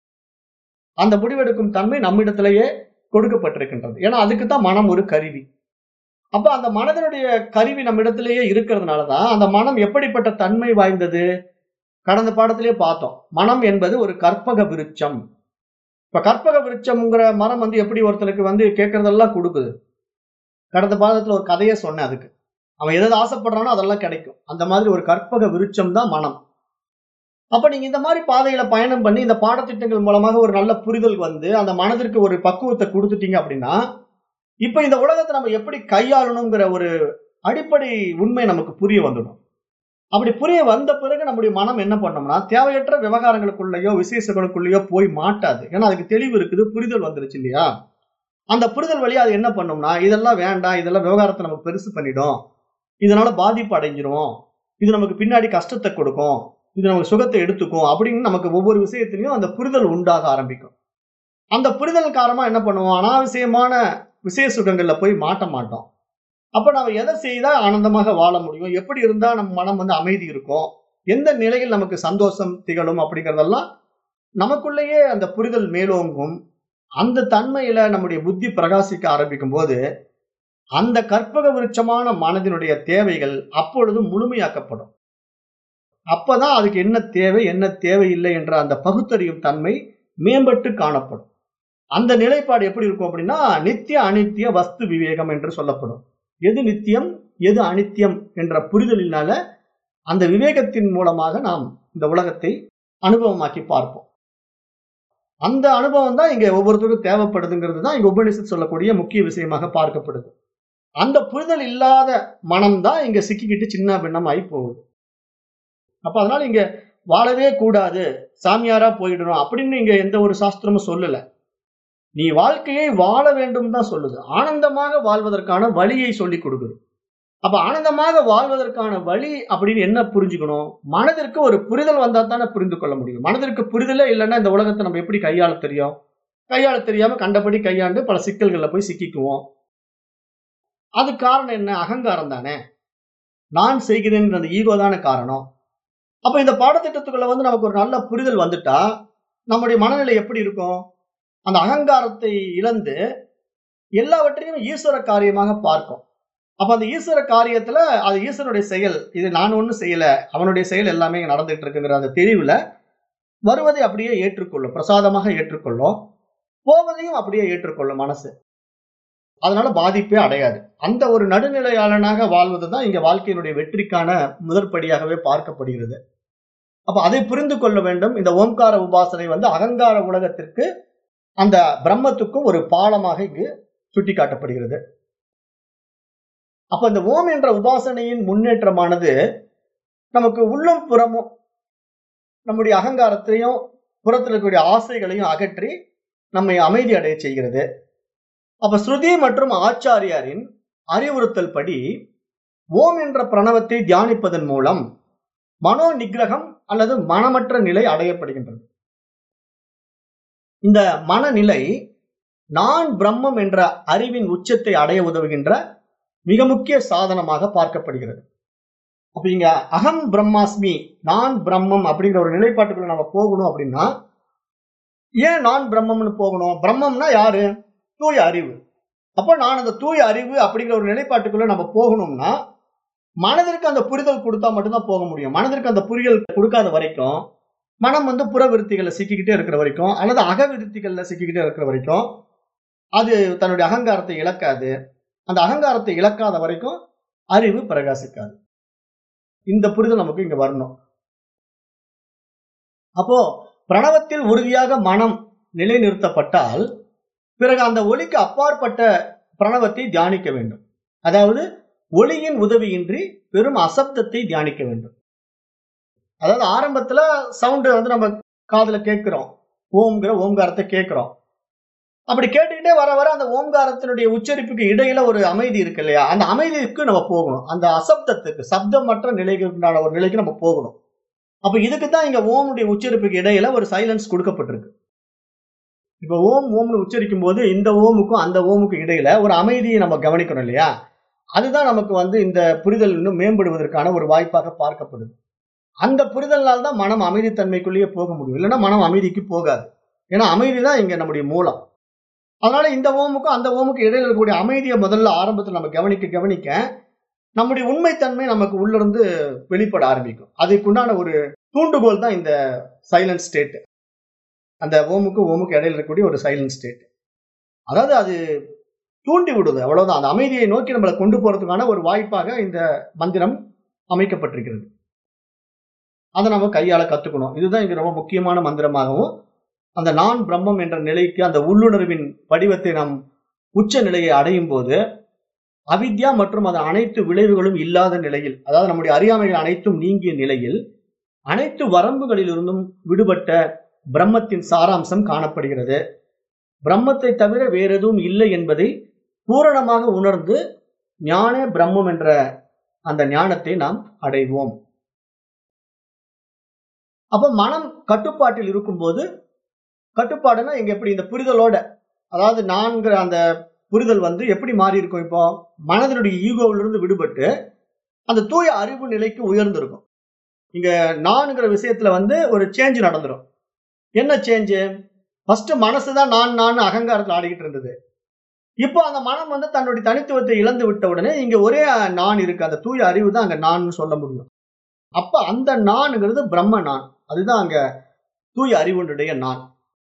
அந்த முடிவெடுக்கும் தன்மை நம்மிடத்திலேயே கொடுக்கப்பட்டிருக்கின்றது ஏன்னா அதுக்கு தான் மனம் ஒரு கருவி அப்ப அந்த மனதனுடைய கருவி நம்மிடத்திலேயே இருக்கிறதுனாலதான் அந்த மனம் எப்படிப்பட்ட தன்மை வாய்ந்தது கடந்த பாடத்திலேயே பார்த்தோம் மனம் என்பது ஒரு கற்பக விருட்சம் இப்ப கற்பக விருட்சம்ங்கிற மரம் வந்து எப்படி ஒருத்தனுக்கு வந்து கேட்கறதெல்லாம் கொடுக்குது கடந்த பாடத்துல ஒரு கதையை சொன்னேன் அதுக்கு அவன் எதாவது ஆசைப்படுறானோ அதெல்லாம் கிடைக்கும் அந்த மாதிரி ஒரு கற்பக விருட்சம் தான் மனம் அப்ப நீங்க இந்த மாதிரி பாதையில பயணம் பண்ணி இந்த பாடத்திட்டங்கள் மூலமாக ஒரு நல்ல புரிதல் வந்து அந்த மனதிற்கு ஒரு பக்குவத்தை கொடுத்துட்டீங்க அப்படின்னா இப்ப இந்த உலகத்தை நம்ம எப்படி கையாளணுங்கிற ஒரு அடிப்படை உண்மை நமக்கு புரிய வந்துடும் அப்படி புரிய வந்த பிறகு நம்முடைய மனம் என்ன பண்ணோம்னா தேவையற்ற விவகாரங்களுக்குள்ளேயோ விசேஷங்களுக்குள்ளேயோ போய் மாட்டாது ஏன்னா அதுக்கு தெளிவு இருக்குது புரிதல் வந்துருச்சு இல்லையா அந்த புரிதல் வழியா அது என்ன பண்ணும்னா இதெல்லாம் வேண்டாம் இதெல்லாம் விவகாரத்தை நம்ம பெருசு பண்ணிடும் இதனால பாதிப்பு அடைஞ்சிரும் இது நமக்கு பின்னாடி கஷ்டத்தை கொடுக்கும் இது நமக்கு சுகத்தை எடுத்துக்கும் அப்படின்னு நமக்கு ஒவ்வொரு விஷயத்திலையும் அந்த புரிதல் உண்டாக ஆரம்பிக்கும் அந்த புரிதல் காரணமா என்ன பண்ணுவோம் அனாவசியமான விஷய சுகங்கள்ல போய் மாட்ட மாட்டோம் அப்ப நம்ம எதை செய்தா ஆனந்தமாக வாழ முடியும் எப்படி இருந்தா நம்ம மனம் வந்து அமைதி இருக்கும் எந்த நிலையில் நமக்கு சந்தோஷம் திகழும் அப்படிங்கறதெல்லாம் நமக்குள்ளேயே அந்த புரிதல் மேலோங்கும் அந்த தன்மையில நம்முடைய புத்தி பிரகாசிக்க ஆரம்பிக்கும் போது அந்த கற்பக விருட்சமான மனதினுடைய தேவைகள் அப்பொழுது முழுமையாக்கப்படும் அப்பதான் அதுக்கு என்ன தேவை என்ன தேவையில்லை என்ற அந்த பகுத்தறியும் தன்மை மேம்பட்டு காணப்படும் அந்த நிலைப்பாடு எப்படி இருக்கும் அப்படின்னா நித்திய அனித்திய வஸ்து விவேகம் என்று சொல்லப்படும் எது நித்தியம் எது அனித்தியம் என்ற புரிதலினால அந்த விவேகத்தின் மூலமாக நாம் இந்த உலகத்தை அனுபவமாக்கி பார்ப்போம் அந்த அனுபவம் தான் இங்க ஒவ்வொருத்தருக்கும் தேவைப்படுதுங்கிறது தான் இங்க உபநிஷத் சொல்லக்கூடிய முக்கிய விஷயமாக பார்க்கப்படுது அந்த புரிதல் இல்லாத மனம் தான் இங்க சிக்கிக்கிட்டு சின்ன பின்னம் ஆகி போகுது அப்ப அதனால இங்க வாழவே கூடாது சாமியாரா போயிடணும் அப்படின்னு இங்க எந்த ஒரு சாஸ்திரமும் சொல்லல நீ வாழ்க்கையை வாழ வேண்டும் தான் சொல்லுது ஆனந்தமாக வாழ்வதற்கான வழியை சொல்லி கொடுக்குது அப்ப ஆனந்தமாக வாழ்வதற்கான வழி அப்படின்னு என்ன புரிஞ்சுக்கணும் மனதிற்கு ஒரு புரிதல் வந்தா தானே புரிந்து கொள்ள முடியும் மனதிற்கு புரிதலே இல்லைன்னா இந்த உலகத்தை நம்ம எப்படி கையாள தெரியும் கையாள தெரியாம கண்டபடி கையாண்டு பல சிக்கல்கள்ல போய் சிக்கிக்குவோம் அது காரணம் என்ன அகங்காரம் தானே நான் செய்கிறேன் அந்த ஈகோ தானே காரணம் அப்ப இந்த பாடத்திட்டத்துக்குள்ள வந்து நமக்கு ஒரு நல்ல புரிதல் வந்துட்டா நம்முடைய மனநிலை எப்படி இருக்கும் அந்த அகங்காரத்தை இழந்து எல்லாவற்றையும் ஈஸ்வர காரியமாக பார்க்கும் அப்ப அந்த ஈஸ்வர காரியத்துல அது ஈஸ்வரனுடைய செயல் இது நான் ஒண்ணும் செய்யல அவனுடைய செயல் எல்லாமே இங்க நடந்துட்டு இருக்குங்கிற அந்த தெளிவுல வருவதை அப்படியே ஏற்றுக்கொள்ளும் பிரசாதமாக ஏற்றுக்கொள்ளும் போவதையும் அப்படியே ஏற்றுக்கொள்ளும் மனசு அதனால பாதிப்பே அடையாது அந்த ஒரு நடுநிலையாளனாக வாழ்வது தான் இங்க வாழ்க்கையினுடைய வெற்றிக்கான முதற்படியாகவே பார்க்கப்படுகிறது அப்ப அதை புரிந்து கொள்ள வேண்டும் இந்த ஓம்கார உபாசனை வந்து அகங்கார உலகத்திற்கு அந்த பிரம்மத்துக்கும் ஒரு பாலமாக இங்கு சுட்டிக்காட்டப்படுகிறது அப்ப இந்த ஓம் என்ற உபாசனையின் முன்னேற்றமானது நமக்கு உள்ளும் புறமும் நம்முடைய அகங்காரத்தையும் புறத்தில் இருக்கக்கூடிய ஆசைகளையும் அகற்றி நம்மை அமைதி அடைய செய்கிறது அப்ப ஸ்ருதி மற்றும் ஆச்சாரியாரின் அறிவுறுத்தல் படி ஓம் என்ற பிரணவத்தை தியானிப்பதன் மூலம் மனோ நிகிரகம் அல்லது மனமற்ற நிலை அடையப்படுகின்றது இந்த மனநிலை நான் பிரம்மம் என்ற அறிவின் உச்சத்தை அடைய உதவுகின்ற மிக முக்கிய சாதனமாக பார்க்கப்படுகிறது அப்ப இங்க அகம் பிரம்மாஸ்மி நான் பிரம்மம் அப்படிங்கிற ஒரு நிலைப்பாட்டுக்குள்ள நம்ம போகணும் அப்படின்னா ஏன் நான் பிரம்மம்னு போகணும் பிரம்மம்னா யாரு தூய அறிவு அப்போ நான் அந்த தூய அறிவு அப்படிங்கிற ஒரு நிலைப்பாட்டுக்குள்ள நம்ம போகணும்னா மனதிற்கு அந்த புரிதல் கொடுத்தா மட்டும்தான் போக முடியும் மனதிற்கு அந்த புரிதல் கொடுக்காத வரைக்கும் மனம் வந்து புற விருத்திகளை சிக்கிக்கிட்டே இருக்கிற வரைக்கும் அல்லது அக விருத்திகள்ல சிக்கிக்கிட்டே இருக்கிற வரைக்கும் அது தன்னுடைய அகங்காரத்தை இழக்காது அந்த அகங்காரத்தை இழக்காத வரைக்கும் அறிவு பிரகாசிக்காது இந்த புரிதல் நமக்கு இங்க வரணும் அப்போ பிரணவத்தில் உறுதியாக மனம் நிலைநிறுத்தப்பட்டால் பிறகு அந்த ஒளிக்கு அப்பாற்பட்ட பிரணவத்தை தியானிக்க வேண்டும் அதாவது ஒளியின் உதவியின்றி பெரும் அசப்தத்தை தியானிக்க வேண்டும் அதாவது ஆரம்பத்துல சவுண்டு வந்து நம்ம காதுல கேட்கிறோம் ஓம்ங்கிற ஓம்காரத்தை கேட்கிறோம் அப்படி கேட்டுக்கிட்டே வர வர அந்த ஓம்காரத்தினுடைய உச்சரிப்புக்கு இடையில ஒரு அமைதி இருக்கு இல்லையா அந்த அமைதிக்கு நம்ம போகணும் அந்த அசப்தத்துக்கு சப்தமற்ற நிலைக்கு உண்டான ஒரு நிலைக்கு நம்ம போகணும் அப்ப இதுக்கு தான் இங்க ஓமுடைய உச்சரிப்புக்கு இடையில ஒரு சைலன்ஸ் கொடுக்கப்பட்டிருக்கு இப்ப ஓம் ஓம்னு உச்சரிக்கும் போது இந்த ஓமுக்கும் அந்த ஓமுக்கும் இடையில ஒரு அமைதியை நம்ம கவனிக்கணும் இல்லையா அதுதான் நமக்கு வந்து இந்த புரிதல் இன்னும் மேம்படுவதற்கான ஒரு வாய்ப்பாக பார்க்கப்படுது அந்த புரிதல்னால தான் மனம் அமைதித்தன்மைக்குள்ளேயே போக முடியும் இல்லைன்னா மனம் அமைதிக்கு போகாது ஏன்னா அமைதி தான் இங்க நம்முடைய மூலம் அதனால இந்த ஓமுக்கும் அந்த ஓமுக்கும் இடையில இருக்கக்கூடிய அமைதியை முதல்ல ஆரம்பத்தில் நம்ம கவனிக்க கவனிக்க நம்முடைய உண்மைத்தன்மை நமக்கு உள்ள இருந்து வெளிப்பட ஆரம்பிக்கும் அதுக்குண்டான ஒரு தூண்டுகோல் தான் இந்த சைலண்ட் ஸ்டேட் அந்த ஓமுக்கும் ஓமுக்கு இடையில இருக்கக்கூடிய ஒரு சைலண்ட் ஸ்டேட் அதாவது அது தூண்டி விடுது அவ்வளவுதான் அந்த அமைதியை நோக்கி நம்மளை கொண்டு போறதுக்கான ஒரு வாய்ப்பாக இந்த மந்திரம் அமைக்கப்பட்டிருக்கிறது அதை நம்ம கையால கத்துக்கணும் இதுதான் இங்க ரொம்ப முக்கியமான மந்திரமாகவும் அந்த நான் பிரம்மம் என்ற நிலைக்கு அந்த உள்ளுணர்வின் வடிவத்தை நாம் உச்ச நிலையை அடையும் போது அவித்யா மற்றும் அதன் அனைத்து விளைவுகளும் இல்லாத நிலையில் அதாவது நம்முடைய அறியாமைகள் அனைத்தும் நீங்கிய நிலையில் அனைத்து வரம்புகளிலிருந்தும் விடுபட்ட பிரம்மத்தின் சாராம்சம் காணப்படுகிறது பிரம்மத்தை தவிர வேற எதுவும் இல்லை என்பதை பூரணமாக உணர்ந்து ஞான பிரம்மம் என்ற அந்த ஞானத்தை நாம் அடைவோம் அப்ப மனம் கட்டுப்பாட்டில் இருக்கும்போது கட்டுப்பாடுனா இங்க எப்படி இந்த புரிதலோட அதாவது நான்கிற அந்த புரிதல் வந்து எப்படி மாறி இருக்கும் இப்போ மனதினுடைய ஈகோவிலிருந்து விடுபட்டு அந்த தூய அறிவு நிலைக்கு உயர்ந்திருக்கும் இங்க நான்கிற விஷயத்துல வந்து ஒரு சேஞ்ச் நடந்துரும் என்ன சேஞ்சு ஃபர்ஸ்ட் மனசு தான் நான் நான் அகங்காரத்தில் ஆடிக்கிட்டு இருந்தது இப்போ அந்த மனம் வந்து தன்னுடைய தனித்துவத்தை இழந்து விட்ட உடனே இங்க ஒரே நான் இருக்கு அந்த தூய அறிவு தான் அங்க நான் சொல்ல முடியும் அப்ப அந்த நான்ங்கிறது பிரம்ம நான் அதுதான் அங்க தூய அறிவுடைய நான்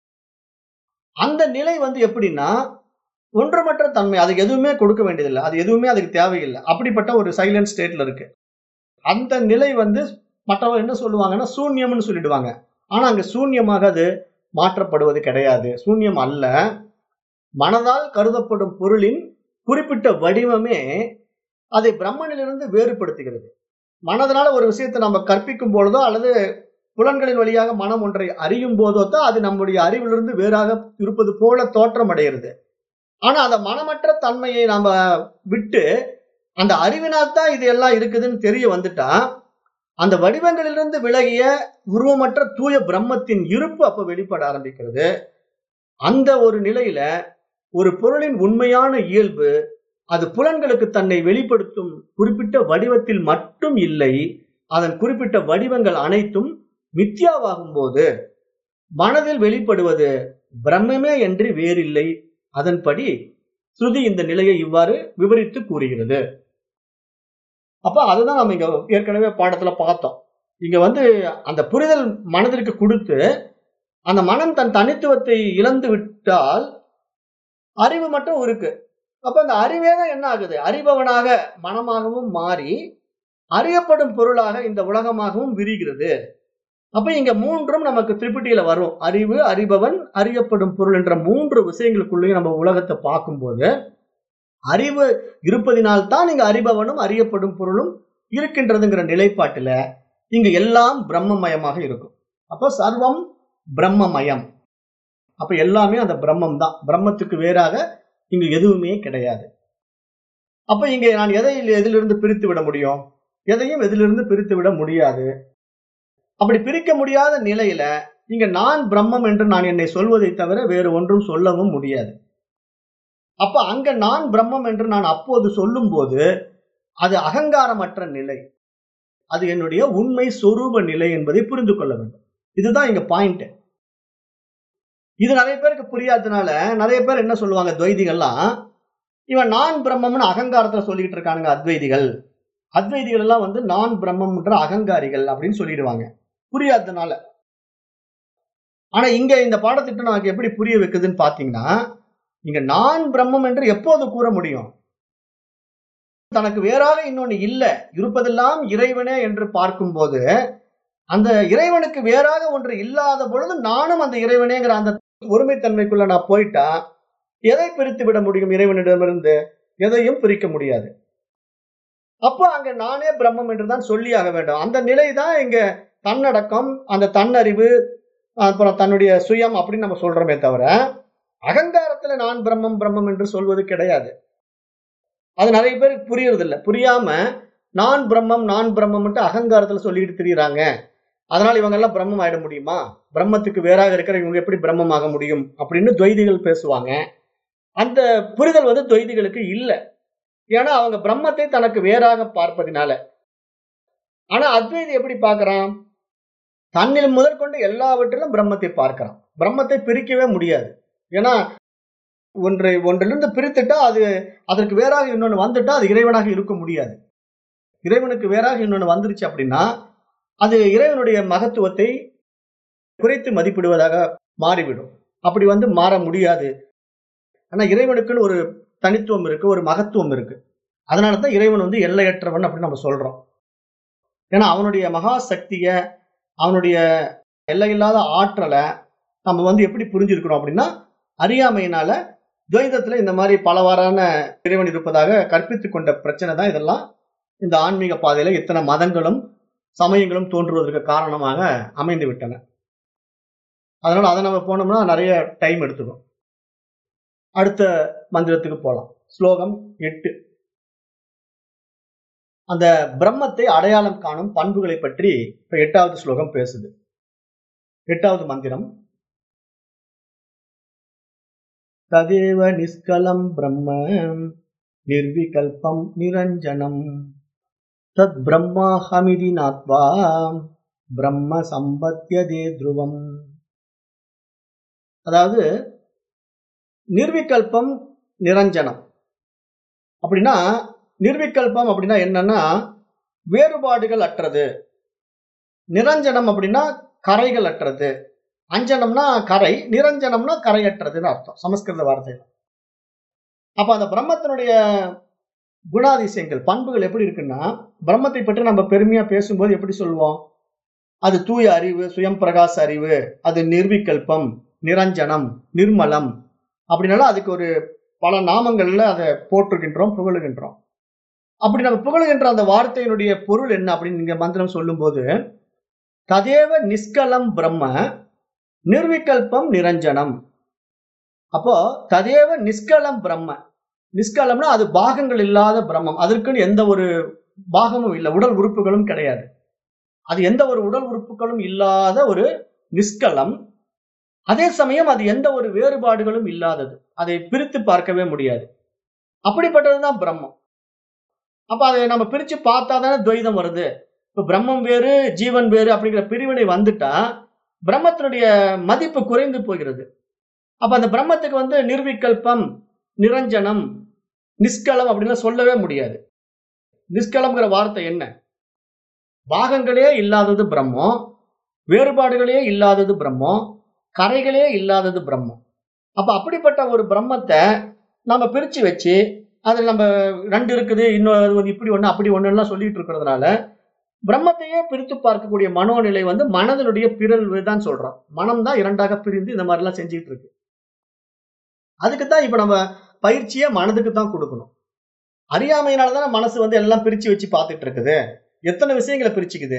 அந்த நிலை வந்து எப்படின்னா ஒன்றுமற்ற தன்மை அதுக்கு எதுவுமே கொடுக்க வேண்டியதில்லை அது எதுவுமே அதுக்கு தேவையில்லை அப்படிப்பட்ட ஒரு சைலண்ட் ஸ்டேட்ல இருக்கு அந்த நிலை வந்து மற்றவங்க என்ன சொல்லுவாங்கன்னா சூன்யம்னு சொல்லிடுவாங்க ஆனா அங்க சூன்யமாக அது மாற்றப்படுவது கிடையாது சூன்யம் அல்ல மனதால் கருதப்படும் பொருளின் குறிப்பிட்ட வடிவமே அதை பிரம்மனிலிருந்து வேறுபடுத்துகிறது மனதனால ஒரு விஷயத்தை நம்ம கற்பிக்கும் பொழுதோ அல்லது புலன்களின் வழியாக மனம் ஒன்றை அறியும் போதோ தான் அது நம்முடைய அறிவிலிருந்து வேறாக இருப்பது போல தோற்றம் அடைகிறது ஆனா அந்த மனமற்ற தன்மையை நாம விட்டு அந்த அறிவினால் தான் இது எல்லாம் இருக்குதுன்னு தெரிய வந்துட்டா அந்த வடிவங்களிலிருந்து விலகிய உருவமற்ற தூய பிரம்மத்தின் இருப்பு அப்ப வெளிப்பட ஆரம்பிக்கிறது அந்த ஒரு நிலையில ஒரு பொருளின் உண்மையான இயல்பு அது புலன்களுக்கு தன்னை வெளிப்படுத்தும் குறிப்பிட்ட வடிவத்தில் மட்டும் இல்லை அதன் குறிப்பிட்ட வடிவங்கள் அனைத்தும் மித்யாவாகும் போது மனதில் வெளிப்படுவது பிரம்மமே என்று வேறில்லை அதன்படி ஸ்ருதி இந்த நிலையை இவ்வாறு விவரித்து கூறுகிறது அப்ப அதுதான் நம்ம இங்க ஏற்கனவே பாடத்துல பார்த்தோம் இங்க வந்து அந்த புரிதல் மனதிற்கு கொடுத்து அந்த மனம் தன் தனித்துவத்தை இழந்து விட்டால் அறிவு மட்டும் இருக்கு அப்ப அந்த அறிவே தான் என்ன ஆகுது அறிபவனாக மனமாகவும் மாறி அறியப்படும் பொருளாக இந்த உலகமாகவும் விரிகிறது அப்ப இங்க மூன்றும் நமக்கு திரிபுட்டியில வரும் அறிவு அறிபவன் அறியப்படும் பொருள் என்ற மூன்று விஷயங்களுக்குள்ளேயும் நம்ம உலகத்தை பார்க்கும்போது அறிவு இருப்பதினால் தான் இங்க அறிபவனும் அறியப்படும் பொருளும் இருக்கின்றதுங்கிற நிலைப்பாட்டுல இங்க எல்லாம் பிரம்மமயமாக இருக்கும் அப்போ சர்வம் பிரம்மமயம் அப்ப எல்லாமே அந்த பிரம்மம் தான் பிரம்மத்துக்கு வேறாக இங்கு எதுவுமே கிடையாது அப்ப இங்க நான் எதை எதிலிருந்து பிரித்து விட முடியும் எதையும் எதிலிருந்து பிரித்து விட முடியாது அப்படி பிரிக்க முடியாத நிலையில இங்க நான் பிரம்மம் என்று நான் என்னை சொல்வதை தவிர வேறு ஒன்றும் சொல்லவும் முடியாது அப்ப அங்க நான் பிரம்மம் என்று நான் அப்போது சொல்லும் போது அது அகங்காரமற்ற நிலை அது என்னுடைய உண்மை சொரூப நிலை என்பதை புரிந்து கொள்ள வேண்டும் இதுதான் இங்க பாயிண்ட் இது நிறைய பேருக்கு புரியாததுனால நிறைய பேர் என்ன சொல்லுவாங்க துவைதிகள்லாம் இவன் நான் பிரம்மம்னு அகங்காரத்துல சொல்லிட்டு இருக்கானுங்க அத்வைதிகள் அத்வைதிகள் எல்லாம் வந்து நான் பிரம்மம்ன்ற அகங்காரிகள் அப்படின்னு சொல்லிடுவாங்க புரியாததுனால ஆனா இங்க இந்த பாடத்திட்டம் நமக்கு எப்படி புரிய வைக்குதுன்னு பாத்தீங்கன்னா இங்க நான் பிரம்மம் என்று எப்போது கூற முடியும் தனக்கு வேறாக இன்னொன்னு இல்ல இருப்பதெல்லாம் இறைவனே என்று பார்க்கும்போது அந்த இறைவனுக்கு வேறாக ஒன்று இல்லாத பொழுது நானும் அந்த இறைவனேங்கிற அந்த ஒருமைத்தன்மைக்குள்ள நான் போயிட்டா எதை பிரித்து விட முடியும் இறைவனிடமிருந்து எதையும் பிரிக்க முடியாது அப்போ அங்க நானே பிரம்மம் என்றுதான் சொல்லியாக வேண்டும் அந்த நிலை தான் இங்க தன்னடக்கம் அந்த தன்னறிவு அப்புறம் தன்னுடைய சுயம் அப்படின்னு நம்ம சொல்றோமே தவிர அகங்காரத்துல நான் பிரம்மம் பிரம்மம் என்று சொல்வது கிடையாது அது நிறைய பேருக்கு புரியறது இல்ல புரியாம நான் பிரம்மம் நான் பிரம்மம்ட்டு அகங்காரத்துல சொல்லிட்டு திரியுறாங்க அதனால இவங்க எல்லாம் பிரம்மம் ஆயிட முடியுமா பிரம்மத்துக்கு வேறாக இருக்கிற இவங்க எப்படி பிரம்மமாக முடியும் அப்படின்னு துவைதிகள் பேசுவாங்க அந்த புரிதல் வந்து துவைதிகளுக்கு இல்லை ஏன்னா அவங்க பிரம்மத்தை தனக்கு வேறாக பார்ப்பதினால ஆனா அத்வைதி எப்படி பார்க்கறான் தன்னில் முதற்கொண்டு எல்லாவற்றிலும் பிரம்மத்தை பார்க்கிறான் பிரம்மத்தை பிரிக்கவே முடியாது ஏன்னா ஒன்றை ஒன்றிலிருந்து பிரித்துட்டா அது அதற்கு வேறாக இன்னொன்று வந்துட்டா அது இறைவனாக இருக்க முடியாது இறைவனுக்கு வேறாக இன்னொன்று வந்துருச்சு அப்படின்னா அது இறைவனுடைய மகத்துவத்தை குறைத்து மதிப்பிடுவதாக மாறிவிடும் அப்படி வந்து மாற முடியாது ஆனா இறைவனுக்குன்னு ஒரு தனித்துவம் இருக்கு ஒரு மகத்துவம் இருக்கு அதனால தான் இறைவன் வந்து எல்லையற்றவன் அப்படின்னு நம்ம சொல்றோம் ஏன்னா அவனுடைய மகா சக்திய அவனுடைய எல்லையில்லாத ஆற்றலை நம்ம வந்து எப்படி புரிஞ்சிருக்கிறோம் அப்படின்னா அறியாமையினால துவைதத்துல இந்த மாதிரி பலவாறான இறைவன் இருப்பதாக கற்பித்துக் கொண்ட பிரச்சனை தான் இதெல்லாம் இந்த ஆன்மீக பாதையில இத்தனை மதங்களும் சமயங்களும் தோன்றுவதற்கு காரணமாக அமைந்து விட்டன அதனால அதை நம்ம போனோம்னா நிறைய டைம் எடுத்துக்கும் அடுத்த மந்திரத்துக்கு போலாம் ஸ்லோகம் எட்டு அந்த பிரம்மத்தை அடையாளம் காணும் பண்புகளை பற்றி இப்ப எட்டாவது ஸ்லோகம் பேசுது எட்டாவது மந்திரம் ததேவ நிஷ்கலம் பிரம்ம நிர்விகல்பம் நிரஞ்சனம் தத் பிரம்மாஹமிதி நாத்வா பிரம்ம சம்பத்தியதே துருவம் அதாவது நிர்விகல்பம் நிரஞ்சனம் அப்படின்னா நிர்விகல்பம் அப்படின்னா என்னன்னா வேறுபாடுகள் அற்றது நிரஞ்சனம் அப்படின்னா கரைகள் அற்றது அஞ்சனம்னா கரை நிரஞ்சனம்னா கரையற்றதுன்னு அர்த்தம் சமஸ்கிருத வார்த்தையில் அப்ப அந்த பிரம்மத்தினுடைய குணாதிசயங்கள் பண்புகள் எப்படி இருக்குன்னா பிரம்மத்தை பற்றி நம்ம பெருமையா பேசும்போது எப்படி சொல்லுவோம் அது தூய அறிவு சுயம் பிரகாச அறிவு அது நிர்விகல்பம் நிரஞ்சனம் நிர்மலம் அப்படின்னால அதுக்கு ஒரு பல நாமங்கள்ல அதை போற்றுகின்றோம் புகழுகின்றோம் அப்படி நம்ம புகழுகின்ற அந்த வார்த்தையினுடைய பொருள் என்ன அப்படின்னு நீங்க மந்திரம் சொல்லும்போது ததேவ நிஷ்கலம் பிரம்ம நிர்விகல்பம் நிரஞ்சனம் அப்போ ததேவ நிஷ்கலம் பிரம்ம நிஷ்கலம்னா அது பாகங்கள் இல்லாத பிரம்மம் அதற்குன்னு எந்த ஒரு பாகமும் இல்லை உடல் உறுப்புகளும் கிடையாது அது எந்த ஒரு உடல் உறுப்புகளும் இல்லாத ஒரு நிஷ்கலம் அதே சமயம் அது எந்த ஒரு வேறுபாடுகளும் இல்லாதது அதை பிரித்து பார்க்கவே முடியாது அப்படிப்பட்டதுதான் பிரம்மம் அப்ப அதை நம்ம பிரிச்சு பார்த்தா தானே துவைதம் வருது இப்ப பிரம்மம் வேறு ஜீவன் வேறு அப்படிங்கிற பிரிவினை வந்துட்டா பிரம்மத்தினுடைய மதிப்பு குறைந்து போகிறது அப்ப அந்த பிரம்மத்துக்கு வந்து நிர்விகல்பம் நிரஞ்சனம் நிஷ்கலம் அப்படின்னு சொல்லவே முடியாது நிஷ்கலம்ங்கிற வார்த்தை என்ன பாகங்களே இல்லாதது பிரம்மம் வேறுபாடுகளே இல்லாதது பிரம்மம் கரைகளே இல்லாதது பிரம்மம் அப்ப அப்படிப்பட்ட ஒரு பிரம்மத்தை நம்ம பிரிச்சு வச்சு அதில் நம்ம ரெண்டு இருக்குது இன்னும் இப்படி ஒண்ணு அப்படி ஒண்ணு எல்லாம் சொல்லிட்டு இருக்கிறதுனால பிரம்மத்தையே பிரித்து பார்க்கக்கூடிய மனோநிலை வந்து மனதனுடைய பிறழ்வு தான் சொல்றோம் மனம் தான் இரண்டாக பிரிந்து இந்த மாதிரி எல்லாம் செஞ்சுட்டு இருக்கு அதுக்கு தான் இப்ப நம்ம பயிற்சியை மனதுக்கு தான் கொடுக்கணும் அறியாமையினால தான் மனசு வந்து எல்லாம் பிரிச்சு வச்சு பார்த்துட்டு இருக்குது எத்தனை விஷயங்களை பிரிச்சுக்குது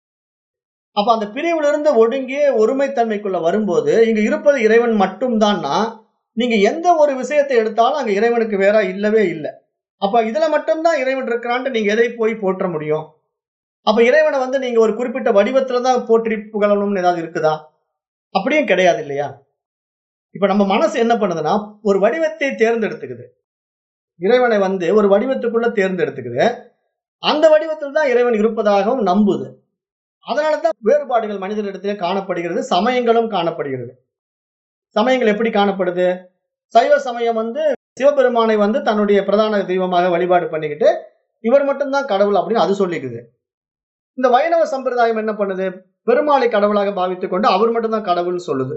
அப்ப அந்த பிரிவுல இருந்து ஒடுங்கி ஒருமைத்தன்மைக்குள்ள வரும்போது இங்க இருப்பது இறைவன் மட்டும்தான்னா நீங்க எந்த ஒரு விஷயத்தை எடுத்தாலும் அங்க இறைவனுக்கு வேற இல்லவே இல்லை அப்ப இதுல மட்டும்தான் இறைவன் இருக்கிறான்ட்டு நீங்க எதை போய் போற்ற முடியும் அப்ப இறைவனை வந்து நீங்க ஒரு குறிப்பிட்ட வடிவத்துல தான் போற்றி புகழணும்னு ஏதாவது இருக்குதா அப்படியும் கிடையாது இல்லையா இப்ப நம்ம மனசு என்ன பண்ணுதுன்னா ஒரு வடிவத்தை தேர்ந்தெடுத்துக்குது இறைவனை வந்து ஒரு வடிவத்துக்குள்ள தேர்ந்தெடுத்துக்குது அந்த வடிவத்தில் தான் இறைவன் இருப்பதாகவும் நம்புது அதனால தான் வேறுபாடுகள் மனிதனிடத்திலே காணப்படுகிறது சமயங்களும் காணப்படுகிறது சமயங்கள் எப்படி காணப்படுது சைவ சமயம் வந்து சிவபெருமானை வந்து தன்னுடைய பிரதான தெய்வமாக வழிபாடு பண்ணிக்கிட்டு இவர் மட்டும்தான் கடவுள் அப்படின்னு அது சொல்லிக்குது இந்த வைணவ சம்பிரதாயம் என்ன பண்ணுது பெருமாளை கடவுளாக பாவித்துக் கொண்டு அவர் மட்டும்தான் கடவுள்னு சொல்லுது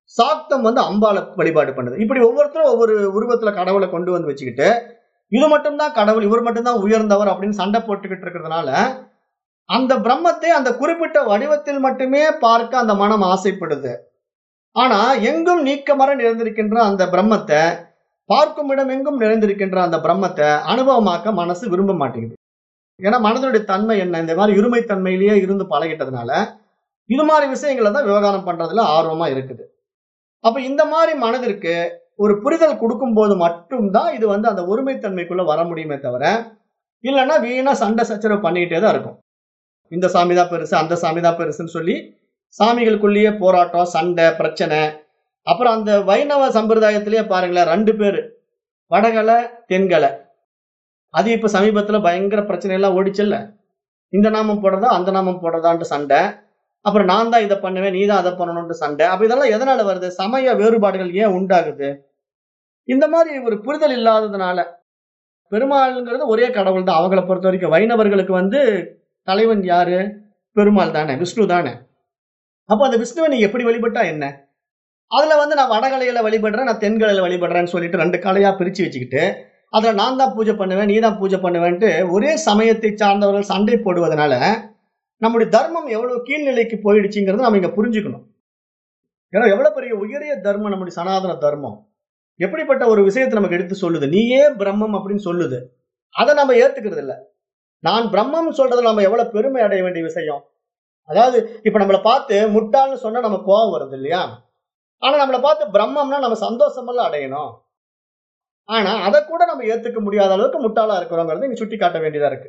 சாக்தம் வந்து அம்பாளை வழிபாடு பண்ணுது இப்படி ஒவ்வொருத்தரும் ஒவ்வொரு உருவத்துல கடவுளை கொண்டு வந்து வச்சுக்கிட்டு இது மட்டும்தான் கடவுள் இவர் மட்டும்தான் உயர்ந்தவர் அப்படின்னு சண்டை போட்டுக்கிட்டு இருக்கிறதுனால அந்த பிரம்மத்தை அந்த குறிப்பிட்ட வடிவத்தில் மட்டுமே பார்க்க அந்த மனம் ஆசைப்படுது ஆனா எங்கும் நீக்கமர நிறைந்திருக்கின்ற அந்த பிரம்மத்தை பார்க்கும் இடம் எங்கும் நிறைந்திருக்கின்ற அந்த பிரம்மத்தை அனுபவமாக்க மனசு விரும்ப மாட்டேங்குது ஏன்னா மனதனுடைய தன்மை என்ன இந்த மாதிரி இருமை தன்மையிலேயே இருந்து பழகிட்டதுனால இது மாதிரி விஷயங்களை தான் விவகாரம் பண்றதுல ஆர்வமா இருக்குது அப்ப இந்த மாதிரி மனதிற்கு ஒரு புரிதல் கொடுக்கும்போது மட்டும்தான் இது வந்து அந்த ஒருமைத்தன்மைக்குள்ள வர முடியுமே தவிர இல்லைன்னா வீணா சண்டை சச்சரவு பண்ணிக்கிட்டே தான் இருக்கும் இந்த சாமி தான் பெருசு அந்த சாமி தான் பெருசுன்னு சொல்லி சாமிகளுக்குள்ளேயே போராட்டம் சண்டை பிரச்சனை அப்புறம் அந்த வைணவ சம்பிரதாயத்திலேயே பாருங்களேன் ரெண்டு பேர் வடகலை தென்கலை அது இப்ப சமீபத்துல பயங்கர பிரச்சனை எல்லாம் ஓடிச்சல்ல இந்த நாமம் போடுறதா அந்த நாமம் போடுறதான்ட்டு சண்டை அப்புறம் நான் தான் இதை பண்ணுவேன் நீ தான் அதை பண்ணணும்னு சண்டை அப்ப இதெல்லாம் எதனால வருது சமய வேறுபாடுகள் ஏன் உண்டாகுது இந்த மாதிரி ஒரு புரிதல் இல்லாததுனால பெருமாள்ங்கிறது ஒரே கடவுள் தான் அவங்கள பொறுத்த வரைக்கும் வைணவர்களுக்கு வந்து தலைவன் யாரு பெருமாள் தானே விஷ்ணு தானே அப்போ அந்த விஷ்ணுவை நீ எப்படி வழிபட்டா என்ன அதுல வந்து நான் வடகலையில வழிபடுறேன் நான் தென்கலையில வழிபடுறேன்னு சொல்லிட்டு ரெண்டு கலையா பிரிச்சு வச்சுக்கிட்டு அதுல நான் தான் பூஜை பண்ணுவேன் நீ தான் பூஜை பண்ணுவேன்ட்டு ஒரே சமயத்தை சார்ந்தவர்கள் சண்டை போடுவதனால நம்முடைய தர்மம் எவ்வளவு கீழ்நிலைக்கு போயிடுச்சுங்கிறத நம்ம இங்க புரிஞ்சுக்கணும் ஏன்னா எவ்வளவு பெரிய உயரிய தர்மம் நம்முடைய சனாதன தர்மம் எப்படிப்பட்ட ஒரு விஷயத்தை நமக்கு எடுத்து சொல்லுது நீயே பிரம்மம் அப்படின்னு சொல்லுது அதை நம்ம ஏத்துக்கிறது இல்ல நான் பிரம்மம் சொல்றது நம்ம எவ்வளவு பெருமை அடைய வேண்டிய விஷயம் அதாவது இப்ப நம்மளை பார்த்து முட்டாள்னு சொன்னா நம்ம கோவம் வருது இல்லையா ஆனா நம்மளை பார்த்து பிரம்மம்னா நம்ம சந்தோஷமெல்லாம் அடையணும் ஆனா அதை கூட நம்ம ஏத்துக்க முடியாத அளவுக்கு முட்டாளா இருக்கிறோங்கிறத இங்க சுட்டி காட்ட வேண்டியதா இருக்கு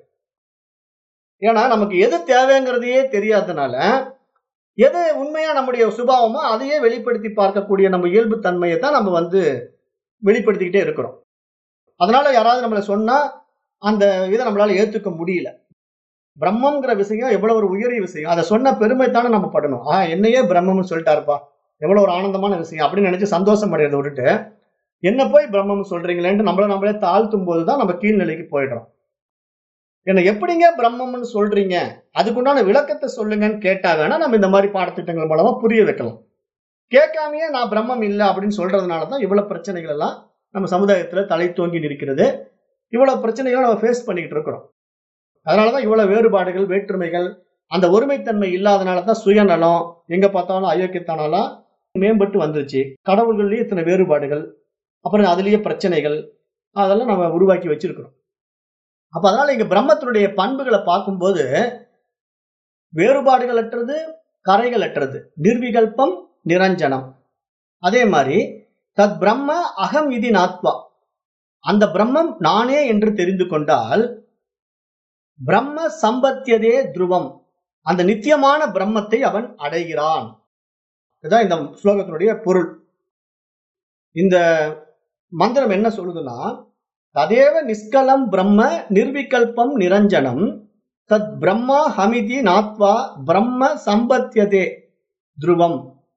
ஏன்னா நமக்கு எது தேவைங்கிறதையே தெரியாததுனால எது உண்மையா நம்முடைய சுபாவமோ அதையே வெளிப்படுத்தி பார்க்கக்கூடிய நம்ம இயல்பு தன்மையை தான் நம்ம வந்து வெளிப்படுத்திக்கிட்டே இருக்கிறோம் அதனால யாராவது நம்மளை சொன்னா அந்த இதை நம்மளால ஏத்துக்க முடியல பிரம்மங்கிற விஷயம் எவ்வளவு ஒரு உயரிய விஷயம் அதை சொன்ன பெருமை தானே நம்ம படணும் ஆஹ் என்னையே பிரம்மம்னு சொல்லிட்டாருப்பா எவ்வளவு ஒரு ஆனந்தமான விஷயம் அப்படின்னு நினைச்சு சந்தோஷம் அடையறதை விட்டுட்டு என்ன போய் பிரம்மம் சொல்றீங்களேன்ட்டு நம்மள நம்மளே தாழ்த்தும் போதுதான் நம்ம கீழ்நிலைக்கு போயிடுறோம் என்ன எப்படிங்க பிரம்மம்னு சொல்றீங்க அதுக்குண்டான விளக்கத்தை சொல்லுங்கன்னு கேட்டா வேணா நம்ம இந்த மாதிரி பாடத்திட்டங்கள் மூலமா புரிய வைக்கலாம் கேட்காமயே நான் பிரம்மம் இல்லை அப்படின்னு சொல்றதுனால தான் இவ்வளவு பிரச்சனைகள் எல்லாம் நம்ம சமுதாயத்துல தலை தோங்கி நிற்கிறது இவ்வளவு பிரச்சனைகளை நம்ம ஃபேஸ் பண்ணிக்கிட்டு இருக்கிறோம் அதனாலதான் இவ்வளவு வேறுபாடுகள் வேற்றுமைகள் அந்த ஒருமைத்தன்மை இல்லாதனால தான் சுயநலம் எங்க பார்த்தாலும் அயோக்கியத்தானாலாம் மேம்பட்டு வந்துருச்சு கடவுள்கள்லயே இத்தனை வேறுபாடுகள் அப்புறம் அதுலயே பிரச்சனைகள் அதெல்லாம் நம்ம உருவாக்கி வச்சிருக்கிறோம் அப்ப அதனால இங்க பிரம்மத்தினுடைய பண்புகளை பார்க்கும்போது வேறுபாடுகள் அற்றது கரைகள் அற்றது நிர்விகல்பம் நிரஞ்சனம் அதே மாதிரி தத் பிரம்ம அகம் இதி நாத்வா அந்த பிரம்மம் நானே என்று தெரிந்து கொண்டால் பிரம்ம சம்பத்தியதே துருவம் அந்த நித்தியமான பிரம்மத்தை அவன் அடைகிறான் இதுதான் இந்த ஸ்லோகத்தினுடைய பொருள் இந்த மந்திரம் என்ன சொல்லுதுன்னா ததேவ நிஷ்கலம் பிரம்ம நிர்விகல்பம் நிரஞ்சனம் தத் பிரம்மா ஹமிதி நாத்வா பிரம்ம சம்பத்தியதே துருவம்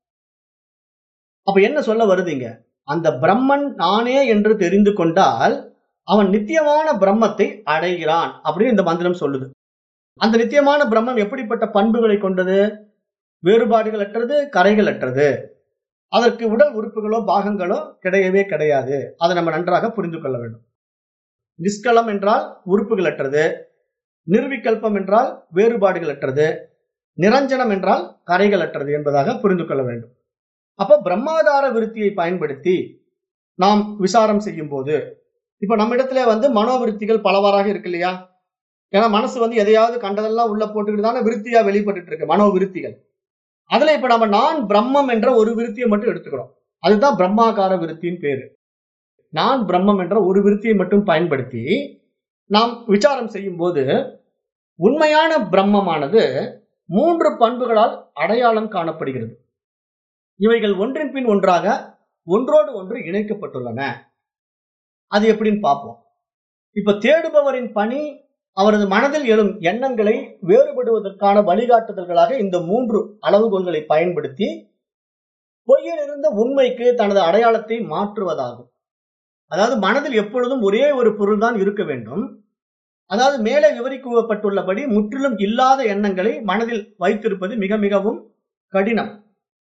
அப்ப என்ன சொல்ல வருதுங்க அந்த பிரம்மன் நானே என்று தெரிந்து கொண்டால் அவன் நித்தியமான பிரம்மத்தை அடைகிறான் அப்படின்னு இந்த மந்திரம் சொல்லுது அந்த நித்தியமான பிரம்மம் எப்படிப்பட்ட பண்புகளை கொண்டது வேறுபாடுகள் அற்றது கரைகள் அற்றது அதற்கு உடல் உறுப்புகளோ பாகங்களோ கிடையவே கிடையாது அதை நம்ம நன்றாக புரிந்து கொள்ள வேண்டும் நிஷ்கலம் என்றால் உறுப்புகள் அற்றது நிர்விகல்பம் என்றால் வேறுபாடுகள் அற்றது நிரஞ்சனம் என்றால் கரைகள் அற்றது என்பதாக புரிந்து கொள்ள வேண்டும் அப்ப பிரம்மாதார விருத்தியை பயன்படுத்தி நாம் விசாரம் செய்யும் போது இப்ப நம்ம இடத்துல வந்து மனோவிருத்திகள் பலவாறாக இருக்கு இல்லையா ஏன்னா மனசு வந்து எதையாவது கண்டதெல்லாம் உள்ள போட்டுக்கிட்டு தானே விருத்தியா வெளிப்பட்டு இருக்கு மனோவிருத்திகள் அதுல இப்ப நம்ம நான் பிரம்மம் என்ற ஒரு விருத்தியை மட்டும் எடுத்துக்கிறோம் அதுதான் பிரம்மாகார விருத்தின்னு பேரு நான் பிரம்மம் என்ற ஒரு விருத்தியை மட்டும் பயன்படுத்தி நாம் விசாரம் செய்யும் போது உண்மையான பிரம்மமானது மூன்று பண்புகளால் அடையாளம் காணப்படுகிறது இவைகள் ஒன்றின் பின் ஒன்றாக ஒன்றோடு ஒன்று இணைக்கப்பட்டுள்ளன அது எப்படின்னு பார்ப்போம் இப்ப தேடுபவரின் பணி அவரது மனதில் எழும் எண்ணங்களை வேறுபடுவதற்கான வழிகாட்டுதல்களாக இந்த மூன்று அளவுகோல்களை பயன்படுத்தி பொய்யில் இருந்த உண்மைக்கு தனது அடையாளத்தை மாற்றுவதாகும் அதாவது மனதில் எப்பொழுதும் ஒரே ஒரு பொருள் தான் இருக்க வேண்டும் அதாவது மேலே விவரிக்கப்பட்டுள்ளபடி முற்றிலும் இல்லாத எண்ணங்களை மனதில் வைத்திருப்பது மிக மிகவும் கடினம்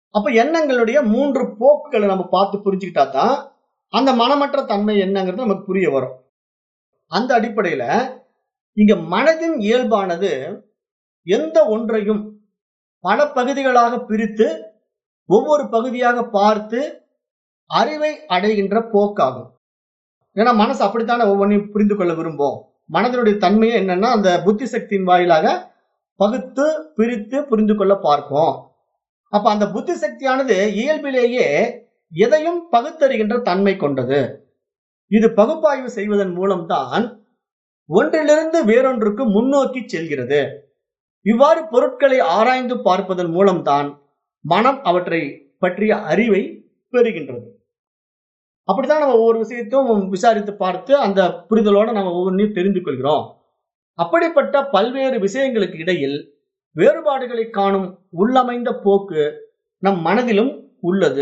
அப்ப எண்ணங்களுடைய மூன்று போக்குகளை நம்ம பார்த்து புரிஞ்சுக்கிட்டா தான் அந்த மனமற்ற தன்மை என்னங்கிறது நமக்கு புரிய வரும் அந்த அடிப்படையில இங்க மனதின் இயல்பானது எந்த ஒன்றையும் பல பகுதிகளாக பிரித்து ஒவ்வொரு பகுதியாக பார்த்து அறிவை அடைகின்ற போக்காகும் ஏன்னா மனசு அப்படித்தானே ஒவ்வொன்றையும் புரிந்து கொள்ள விரும்பும் மனதினுடைய தன்மையே என்னன்னா அந்த புத்தி சக்தியின் வாயிலாக பகுத்து பிரித்து புரிந்து கொள்ள பார்ப்போம் அப்ப அந்த புத்தி சக்தியானது இயல்பிலேயே எதையும் பகுத்தறிகின்ற தன்மை கொண்டது இது பகுப்பாய்வு செய்வதன் மூலம்தான் ஒன்றிலிருந்து வேறொன்றுக்கு முன்னோக்கி செல்கிறது இவ்வாறு பொருட்களை ஆராய்ந்து பார்ப்பதன் மூலம்தான் மனம் அவற்றை பற்றிய அறிவை பெறுகின்றது அப்படித்தான் நம்ம ஒவ்வொரு விஷயத்தையும் விசாரித்து பார்த்து அந்த புரிதலோட நம்ம ஒவ்வொன்றையும் தெரிந்து கொள்கிறோம் அப்படிப்பட்ட பல்வேறு விஷயங்களுக்கு இடையில் வேறுபாடுகளை காணும் உள்ளமைந்த போக்கு நம் மனதிலும் உள்ளது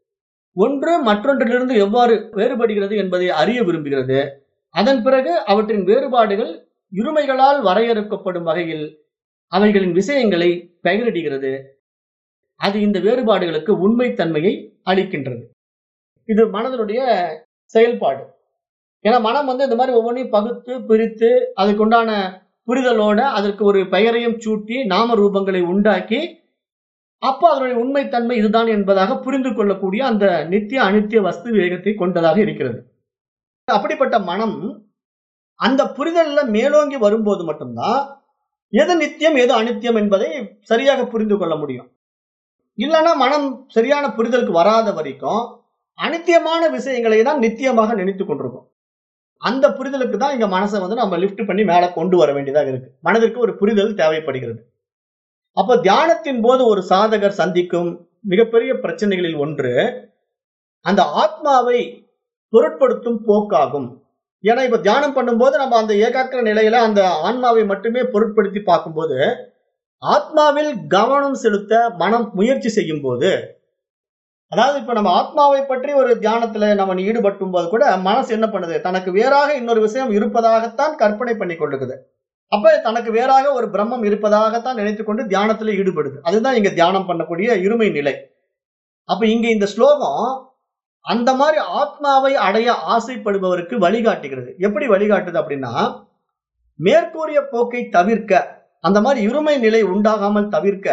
ஒன்று மற்றொன்றிலிருந்து எவ்வாறு வேறுபடுகிறது என்பதை அறிய விரும்புகிறது அதன் பிறகு அவற்றின் வேறுபாடுகள் இருமைகளால் வரையறுக்கப்படும் வகையில் அவைகளின் விஷயங்களை பெயரிடுகிறது அது இந்த வேறுபாடுகளுக்கு உண்மைத்தன்மையை அளிக்கின்றது இது மனதனுடைய செயல்பாடு ஏன்னா மனம் வந்து இந்த மாதிரி ஒவ்வொன்றையும் பகுத்து பிரித்து அதுக்குண்டான புரிதலோட அதற்கு ஒரு பெயரையும் சூட்டி நாம ரூபங்களை உண்டாக்கி அப்போ அதனுடைய உண்மைத்தன்மை இதுதான் என்பதாக புரிந்து கொள்ளக்கூடிய அந்த நித்திய அனித்திய வஸ்து வேகத்தை கொண்டதாக இருக்கிறது அப்படிப்பட்ட மனம் அந்த புரிதல்ல மேலோங்கி வரும்போது மட்டும்தான் எது நித்தியம் எது அனித்தியம் என்பதை சரியாக புரிந்து கொள்ள முடியும் இல்லைன்னா மனம் சரியான புரிதலுக்கு வராத வரைக்கும் அனித்தியமான விஷயங்களை தான் நித்தியமாக நினைத்து கொண்டிருக்கும் அந்த புரிதலுக்கு தான் இங்க மனசை வந்து நம்ம லிஃப்ட் பண்ணி மேல கொண்டு வர வேண்டியதாக இருக்கு மனதிற்கு ஒரு புரிதல் தேவைப்படுகிறது அப்ப தியானத்தின் போது ஒரு சாதகர் சந்திக்கும் மிகப்பெரிய பிரச்சனைகளில் ஒன்று அந்த ஆத்மாவை பொருட்படுத்தும் போக்காகும் ஏன்னா இப்ப தியானம் பண்ணும்போது நம்ம அந்த ஏகாக்கிர நிலையில அந்த ஆன்மாவை மட்டுமே பொருட்படுத்தி பார்க்கும்போது ஆத்மாவில் கவனம் செலுத்த மனம் முயற்சி செய்யும் போது அதாவது இப்ப நம்ம ஆத்மாவை பற்றி ஒரு தியானத்துல நம்ம ஈடுபட்டும் போது கூட மனசு என்ன பண்ணுது தனக்கு வேறாக இன்னொரு விஷயம் இருப்பதாகத்தான் கற்பனை பண்ணி கொள்ளுக்குது அப்ப தனக்கு வேறாக ஒரு பிரம்மம் இருப்பதாகத்தான் நினைத்து கொண்டு தியானத்துல ஈடுபடுது அதுதான் இங்க தியானம் பண்ணக்கூடிய இருமை நிலை அப்ப இங்க இந்த ஸ்லோகம் அந்த மாதிரி ஆத்மாவை அடைய ஆசைப்படுபவருக்கு வழிகாட்டுகிறது எப்படி வழிகாட்டுது அப்படின்னா மேற்கூறிய போக்கை தவிர்க்க அந்த மாதிரி இருமை நிலை உண்டாகாமல் தவிர்க்க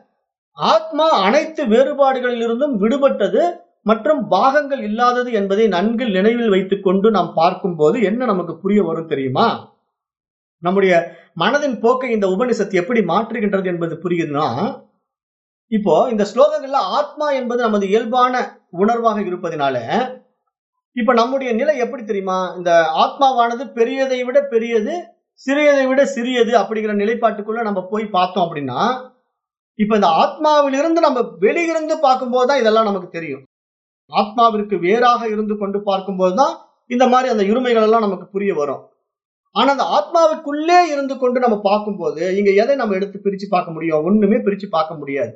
ஆத்மா அனைத்து வேறுபாடுகளிலிருந்தும் விடுபட்டது மற்றும் பாகங்கள் இல்லாதது என்பதை நன்கு நினைவில் வைத்துக் கொண்டு நாம் பார்க்கும்போது என்ன நமக்கு புரிய வரும் தெரியுமா நம்முடைய மனதின் போக்கை இந்த உபனிஷத்து எப்படி மாற்றுகின்றது என்பது புரியுதுன்னா இப்போ இந்த ஸ்லோகங்கள்ல ஆத்மா என்பது நமது இயல்பான உணர்வாக இருப்பதனால இப்ப நம்முடைய நிலை எப்படி தெரியுமா இந்த ஆத்மாவானது பெரியதை விட பெரியது சிறியதை விட சிறியது அப்படிங்கிற நிலைப்பாட்டுக்குள்ள நம்ம போய் பார்த்தோம் அப்படின்னா இப்ப இந்த ஆத்மாவிலிருந்து நம்ம வெளியிருந்து பார்க்கும்போது தான் இதெல்லாம் நமக்கு தெரியும் ஆத்மாவிற்கு வேறாக இருந்து கொண்டு பார்க்கும்போது தான் இந்த மாதிரி அந்த இருமைகள் எல்லாம் நமக்கு புரிய வரும் ஆனா அந்த ஆத்மாவுக்குள்ளே இருந்து கொண்டு நம்ம பார்க்கும்போது இங்க எதை நம்ம எடுத்து பிரிச்சு பார்க்க முடியும் ஒண்ணுமே பிரிச்சு பார்க்க முடியாது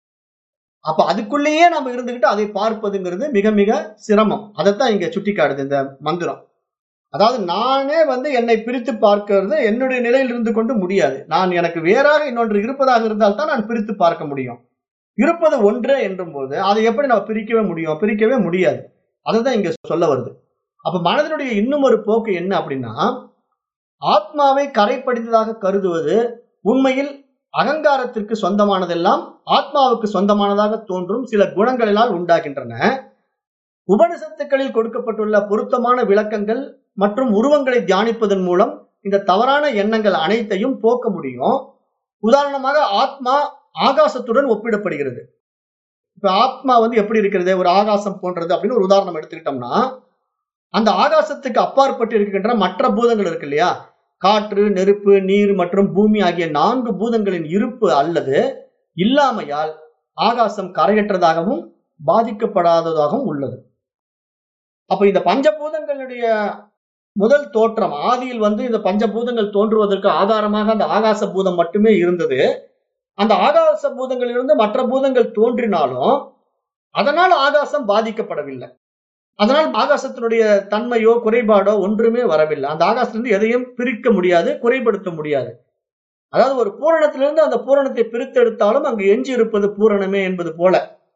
அப்ப அதுக்குள்ளேயே நம்ம இருந்துகிட்டு அதை பார்ப்பதுங்கிறது மிக மிக சிரமம் அதைத்தான் இங்க சுட்டி காட்டுது இந்த மந்திரம் அதாவது நானே வந்து என்னை பிரித்து பார்க்கிறது என்னுடைய நிலையில் இருந்து கொண்டு முடியாது நான் எனக்கு வேறாக இன்னொன்று இருப்பதாக இருந்தால் தான் நான் பிரித்து பார்க்க முடியும் இருப்பது ஒன்றே என்றும் போது அதை எப்படி நம்ம பிரிக்கவே முடியும் பிரிக்கவே முடியாது அதுதான் இங்க சொல்ல வருது அப்ப மனதினுடைய இன்னும் ஒரு போக்கு என்ன அப்படின்னா ஆத்மாவை கரைப்படிந்ததாக கருதுவது உண்மையில் அகங்காரத்திற்கு சொந்தமானதெல்லாம் ஆத்மாவுக்கு சொந்தமானதாக தோன்றும் சில குணங்களினால் உண்டாகின்றன உபனிஷத்துக்களில் கொடுக்கப்பட்டுள்ள பொருத்தமான விளக்கங்கள் மற்றும் உருவங்களை தியானிப்பதன் மூலம் இந்த தவறான எண்ணங்கள் அனைத்தையும் போக்க முடியும் உதாரணமாக ஆத்மா ஆகாசத்துடன் ஒப்பிடப்படுகிறது இப்ப ஆத்மா வந்து எப்படி இருக்கிறது ஒரு ஆகாசம் போன்றது அப்படின்னு ஒரு உதாரணம் எடுத்துக்கிட்டோம்னா அந்த ஆகாசத்துக்கு அப்பாற்பட்டு இருக்கின்ற மற்ற பூதங்கள் இருக்கு இல்லையா காற்று நெருப்பு நீர் மற்றும் பூமி ஆகிய நான்கு பூதங்களின் இருப்பு அல்லது இல்லாமையால் ஆகாசம் கரையற்றதாகவும் பாதிக்கப்படாததாகவும் உள்ளது அப்ப இந்த பஞ்சபூதங்களுடைய முதல் தோற்றம் ஆதியில் வந்து இந்த பஞ்சபூதங்கள் தோன்றுவதற்கு ஆதாரமாக அந்த ஆகாச பூதம் மட்டுமே இருந்தது அந்த ஆகாச பூதங்களிலிருந்து மற்ற பூதங்கள் தோன்றினாலும் அதனால் ஆகாசம் பாதிக்கப்படவில்லை அதனால் ஆகாசத்தினுடைய தன்மையோ குறைபாடோ ஒன்றுமே வரவில்லை அந்த ஆகாசத்திலிருந்து எதையும் பிரிக்க முடியாது குறைபடுத்த முடியாது அதாவது ஒரு பூரணத்திலிருந்து அந்த பூரணத்தை பிரித்தெடுத்தாலும் அங்கு எஞ்சி இருப்பது பூரணமே என்பது போல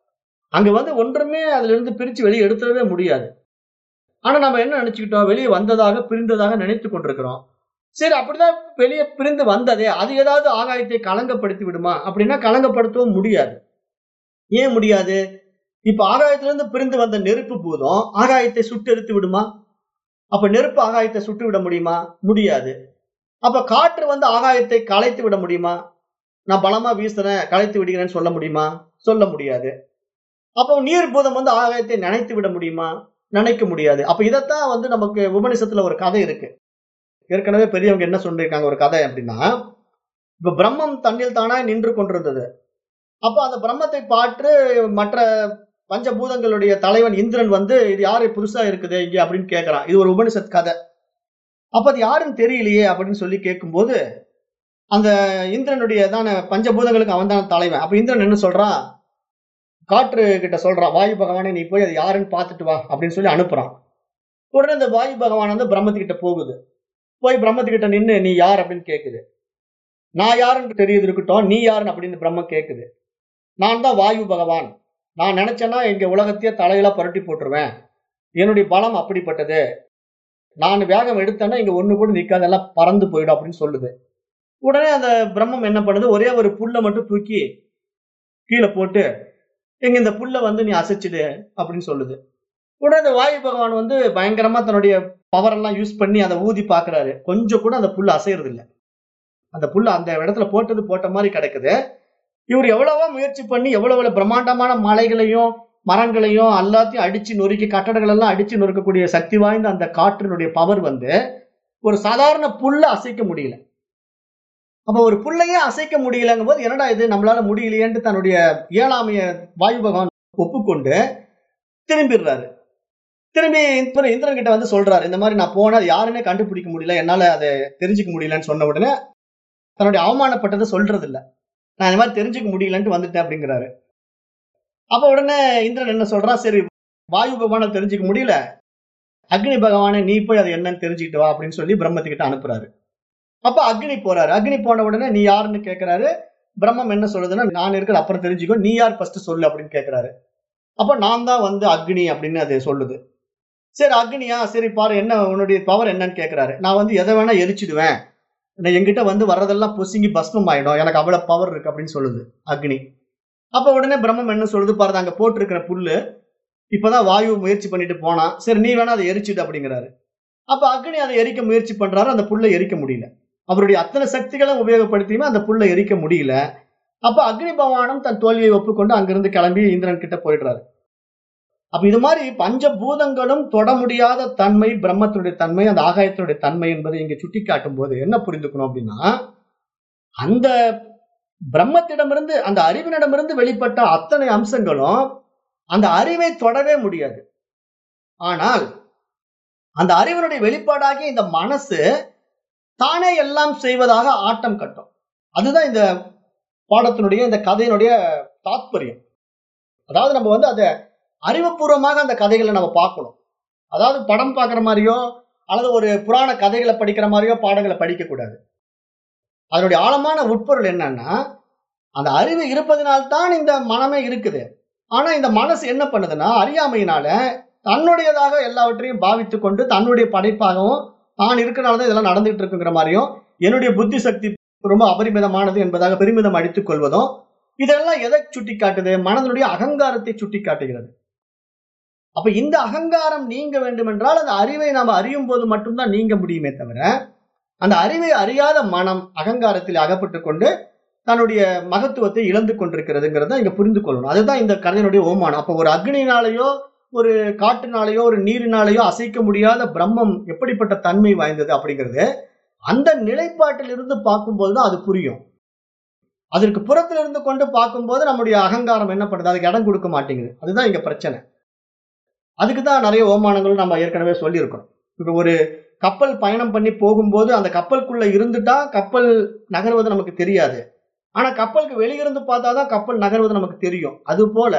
அங்க வந்து ஒன்றுமே அதுல இருந்து பிரிச்சு வெளியே எடுத்துடவே முடியாது ஆனா நம்ம என்ன நினைச்சுக்கிட்டோம் வெளியே வந்ததாக பிரிந்ததாக நினைத்து கொண்டிருக்கிறோம் சரி அப்படிதான் வெளியே பிரிந்து வந்ததே அது ஏதாவது ஆகாயத்தை கலங்கப்படுத்தி விடுமா அப்படின்னா கலங்கப்படுத்தவும் முடியாது ஏன் முடியாது இப்ப ஆகாயத்திலிருந்து பிரிந்து வந்த நெருப்பு பூதம் ஆகாயத்தை சுட்டெரித்து விடுமா அப்ப நெருப்பு ஆகாயத்தை சுட்டு விட முடியுமா முடியாது அப்ப காற்று வந்து ஆகாயத்தை களைத்து விட முடியுமா நான் பலமா வீசுறேன் களைத்து விடுகிறேன்னு சொல்ல முடியுமா சொல்ல முடியாது அப்போ நீர் பூதம் வந்து ஆகாயத்தை நினைத்து விட முடியுமா நினைக்க முடியாது அப்ப இதைத்தான் வந்து நமக்கு உபனிஷத்துல ஒரு கதை இருக்கு ஏற்கனவே பெரியவங்க என்ன சொல்லியிருக்காங்க ஒரு கதை அப்படின்னா இப்ப பிரம்மம் தண்ணில் தானா நின்று கொண்டிருந்தது அப்ப அந்த பிரம்மத்தை பாற்று மற்ற பஞ்சபூதங்களுடைய தலைவன் இந்திரன் வந்து இது யாரு புதுசா இருக்குது இங்க அப்படின்னு கேட்கறான் இது ஒரு உபனிஷத் கதை அப்ப அது யாருன்னு தெரியலையே அப்படின்னு சொல்லி கேட்கும்போது அந்த இந்திரனுடைய தானே பஞ்சபூதங்களுக்கு அவன் தான் தலைவன் அப்ப இந்திரன் என்ன சொல்றான் காற்று கிட்ட சொல்றான் வாயு பகவானே நீ போய் அது யாருன்னு பார்த்துட்டு வா அப்படின்னு சொல்லி அனுப்புறான் உடனே இந்த வாயு பகவான் வந்து பிரம்மத்துக்கிட்ட போகுது போய் பிரம்மத்துக்கிட்ட நின்று நீ யார் அப்படின்னு கேக்குது நான் யாருன்னு தெரியுது இருக்கட்டும் நீ யாருன்னு அப்படின்னு பிரம்மம் கேக்குது நான் தான் வாயு பகவான் நான் நினைச்சேன்னா எங்க உலகத்தையே தலையில புரட்டி போட்டுருவேன் என்னுடைய பலம் அப்படிப்பட்டது நான் வேகம் எடுத்தேன்னா இங்க ஒண்ணு கூட நிக்காதெல்லாம் பறந்து போயிடும் அப்படின்னு சொல்லுது உடனே அந்த பிரம்மம் என்ன பண்ணுது ஒரே ஒரு புல்லை மட்டும் தூக்கி கீழே போட்டு எங்க இந்த புல்லை வந்து நீ அசைச்சிடு அப்படின்னு சொல்லுது உடனே அந்த வாயு பகவான் வந்து பயங்கரமா தன்னுடைய பவர் எல்லாம் யூஸ் பண்ணி அதை ஊதி பாக்குறாரு கொஞ்சம் கூட அந்த புல் அசையறது இல்ல அந்த புல்ல அந்த இடத்துல போட்டது போட்ட மாதிரி கிடக்குது இவர் எவ்வளவோ முயற்சி பண்ணி எவ்வளவு எவ்வளவு பிரம்மாண்டமான மலைகளையும் மரங்களையும் எல்லாத்தையும் அடிச்சு நொறுக்கி கட்டடங்கள் எல்லாம் அடிச்சு நொறுக்கக்கூடிய சக்தி வாய்ந்த அந்த காற்றினுடைய பவர் வந்து ஒரு சாதாரண புல்ல அசைக்க முடியல அப்ப ஒரு புல்லையே அசைக்க முடியலங்கும் போது என்னடா இது நம்மளால முடியலையேன்ட்டு தன்னுடைய இயலாமைய வாயு பகவான் ஒப்புக்கொண்டு திரும்பிடுறாரு திரும்பி இந்திரன் இந்திரன் கிட்ட வந்து சொல்றாரு இந்த மாதிரி நான் போனா அது யாருன்னே கண்டுபிடிக்க முடியல என்னால அதை தெரிஞ்சுக்க முடியலன்னு சொன்ன உடனே தன்னுடைய அவமானப்பட்டதை சொல்றது இல்ல நான் இந்த மாதிரி தெரிஞ்சுக்க முடியலன்ட்டு வந்துட்டேன் அப்படிங்கிறாரு அப்ப உடனே இந்திரன் என்ன சொல்றான் சரி வாயு பகவானை தெரிஞ்சுக்க முடியல அக்னி பகவானை நீ போய் அது என்னன்னு தெரிஞ்சுக்கிட்டு வா அப்படின்னு சொல்லி பிரம்மத்துக்கிட்ட அனுப்புறாரு அப்ப அக்னி போறாரு அக்னி போன உடனே நீ யாருன்னு கேக்குறாரு பிரம்மம் என்ன சொல்லுதுன்னா நான் இருக்கிறது அப்புறம் தெரிஞ்சுக்கோ நீ யார் ஃபர்ஸ்ட் சொல்லு அப்படின்னு கேக்குறாரு அப்ப நான் தான் வந்து அக்னி அப்படின்னு அது சொல்லுது சரி அக்னியா சரி பாரு என்ன உன்னுடைய பவர் என்னன்னு கேக்குறாரு நான் வந்து எதை வேணா எரிச்சிடுவேன் நான் என்கிட்ட வந்து வர்றதெல்லாம் பொசுங்கி பஸ்மம் ஆயிடும் எனக்கு அவ்வளவு பவர் இருக்கு அப்படின்னு சொல்லுது அக்னி அப்ப உடனே பிரம்மம் என்ன சொல்லுது பாருங்க அங்க போட்டிருக்கிற புல்லு இப்பதான் வாயு முயற்சி பண்ணிட்டு போனா சரி நீ வேணா அதை எரிச்சிடு அப்படிங்கிறாரு அப்ப அக்னி அதை எரிக்க முயற்சி பண்றாரு அந்த புல்லை எரிக்க முடியல அவருடைய அத்தனை சக்திகளை உபயோகப்படுத்தியுமே அந்த புல்லை எரிக்க முடியல அப்ப அக்னி பகவானும் தன் தோல்வியை ஒப்புக்கொண்டு அங்கிருந்து கிளம்பி இந்திரன் கிட்ட போயிடுறாரு அப்ப இது மாதிரி பஞ்சபூதங்களும் தொட முடியாத தன்மை பிரம்மத்தினுடைய தன்மை அந்த ஆகாயத்தினுடைய தன்மை என்பதை இங்க சுட்டி காட்டும் போது என்ன புரிந்துக்கணும் அப்படின்னா அந்த பிரம்மத்திடமிருந்து அந்த அறிவினிடமிருந்து வெளிப்பட்ட அத்தனை அம்சங்களும் அந்த அறிவை தொடவே முடியாது ஆனால் அந்த அறிவினுடைய வெளிப்பாடாகிய இந்த மனசு தானே எல்லாம் செய்வதாக ஆட்டம் கட்டும் அதுதான் இந்த பாடத்தினுடைய இந்த கதையினுடைய தாத்பரியம் அதாவது நம்ம வந்து அதை அறிவுபூர்வமாக அந்த கதைகளை நம்ம பார்க்கணும் அதாவது படம் பார்க்குற மாதிரியோ அல்லது ஒரு புராண கதைகளை படிக்கிற மாதிரியோ பாடங்களை படிக்க கூடாது அதனுடைய ஆழமான உட்பொருள் என்னன்னா அந்த அறிவு இருப்பதனால்தான் இந்த மனமே இருக்குது ஆனா இந்த மனசு என்ன பண்ணுதுன்னா அறியாமையினால தன்னுடையதாக எல்லாவற்றையும் பாவித்து கொண்டு தன்னுடைய படைப்பாகவும் தான் இருக்கனால தான் இதெல்லாம் நடந்துட்டு இருக்குங்கிற மாதிரியும் என்னுடைய புத்தி சக்தி ரொம்ப அபரிமிதமானது என்பதாக பெருமிதம் அடித்துக் கொள்வதும் இதெல்லாம் எதை சுட்டி காட்டுது மனதனுடைய அகங்காரத்தை சுட்டி காட்டுகிறது அப்ப இந்த அகங்காரம் நீங்க வேண்டும் என்றால் அந்த அறிவை நாம் அறியும் போது மட்டும்தான் நீங்க முடியுமே தவிர அந்த அறிவை அறியாத மனம் அகங்காரத்தில் அகப்பட்டு கொண்டு தன்னுடைய மகத்துவத்தை இழந்து கொண்டிருக்கிறதுங்கிறத இங்க புரிந்து கொள்ளணும் அதுதான் இந்த கதையினுடைய ஓமானம் அப்ப ஒரு அக்னினாலேயோ ஒரு காட்டினாலேயோ ஒரு நீரினாலேயோ அசைக்க முடியாத பிரம்மம் எப்படிப்பட்ட தன்மை வாய்ந்தது அப்படிங்கிறது அந்த நிலைப்பாட்டில் இருந்து பார்க்கும்போது தான் அது புரியும் அதற்கு புறத்துல இருந்து கொண்டு பார்க்கும்போது நம்முடைய அகங்காரம் என்ன பண்ணுது அதுக்கு இடம் கொடுக்க மாட்டேங்குது அதுதான் இங்க பிரச்சனை அதுக்கு தான் நிறைய ஓமானங்களும் நம்ம ஏற்கனவே சொல்லியிருக்கிறோம் இப்போ ஒரு கப்பல் பயணம் பண்ணி போகும்போது அந்த கப்பலுக்குள்ள இருந்துட்டா கப்பல் நகர்வது நமக்கு தெரியாது ஆனா கப்பலுக்கு வெளியிருந்து பார்த்தாதான் கப்பல் நகர்வது நமக்கு தெரியும் அது போல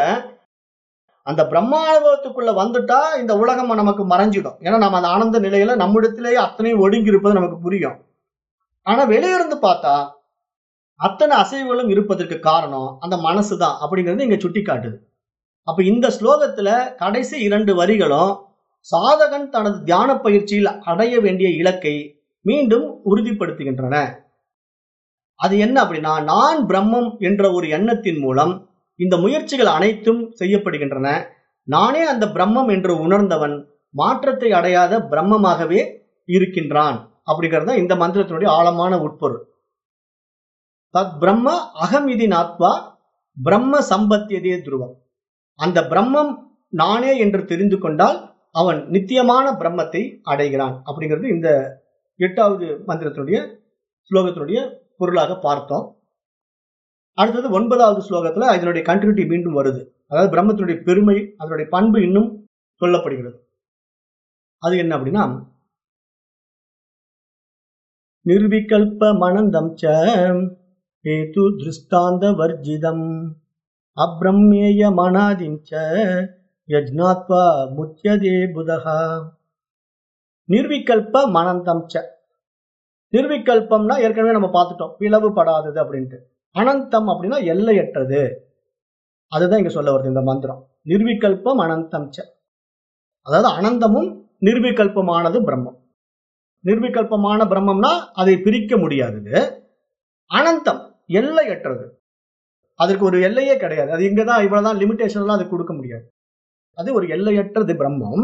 அந்த பிரம்மானுபவத்துக்குள்ள வந்துட்டா இந்த உலகம் நமக்கு மறைஞ்சிடும் ஏன்னா நம்ம அந்த ஆனந்த நிலையில நம்மிடத்திலேயே அத்தனையும் ஒடுங்கி இருப்பது நமக்கு புரியும் ஆனா வெளியிருந்து பார்த்தா அத்தனை அசைவுகளும் இருப்பதற்கு காரணம் அந்த மனசு தான் அப்படிங்கிறது இங்க சுட்டி காட்டுது அப்ப இந்த ஸ்லோகத்துல கடைசி இரண்டு வரிகளும் சாதகன் தனது தியான பயிற்சியில் அடைய வேண்டிய இலக்கை மீண்டும் உறுதிப்படுத்துகின்றன அது என்ன அப்படின்னா நான் பிரம்மம் என்ற ஒரு எண்ணத்தின் மூலம் இந்த முயற்சிகள் அனைத்தும் செய்யப்படுகின்றன நானே அந்த பிரம்மம் என்று உணர்ந்தவன் மாற்றத்தை அடையாத பிரம்மமாகவே இருக்கின்றான் அப்படிங்கிறது தான் இந்த மந்திரத்தினுடைய ஆழமான உட்பொருள் தத் பிரம்ம அகமிதி நாத்வா பிரம்ம சம்பத்தியதே துருவம் அந்த பிரம்மம் நானே என்று தெரிந்து கொண்டால் அவன் நித்தியமான பிரம்மத்தை அடைகிறான் அப்படிங்கிறது இந்த எட்டாவது மந்திரத்தினுடைய ஸ்லோகத்தினுடைய பொருளாக பார்த்தோம் அடுத்தது ஒன்பதாவது ஸ்லோகத்துல இதனுடைய கண்டினியூட்டி மீண்டும் வருது அதாவது பிரம்மத்தினுடைய பெருமை அதனுடைய பண்பு இன்னும் சொல்லப்படுகிறது அது என்ன அப்படின்னா நிர்விகல்ப மனந்தம் ச ஹேது திருஷ்டாந்த வர்ஜிதம் அப்ரம்மேய மனாதிம் ச யஜ்னாத்வா முத்தியதே புதகா நிர்விகல்ப மனந்தம் ச நிர்விகல்பம்னா ஏற்கனவே நம்ம பார்த்துட்டோம் பிளவுபடாதது அப்படின்ட்டு அனந்தம் அப்படின்னா எல்லையற்றது அதுதான் இங்க சொல்ல வருது இந்த மந்திரம் நிர்விகல்பம் அனந்தம் ச அதாவது அனந்தமும் நிர்விகல்பமானது பிரம்மம் நிர்விகல்பமான பிரம்மம்னா அதை பிரிக்க முடியாதது அனந்தம் எல்லையற்றது அதற்கு ஒரு எல்லையே கிடையாது அது இங்கதான் இவ்வளவுதான் லிமிடேஷன் எல்லாம் அது கொடுக்க முடியாது அது ஒரு எல்லையற்றது பிரம்மம்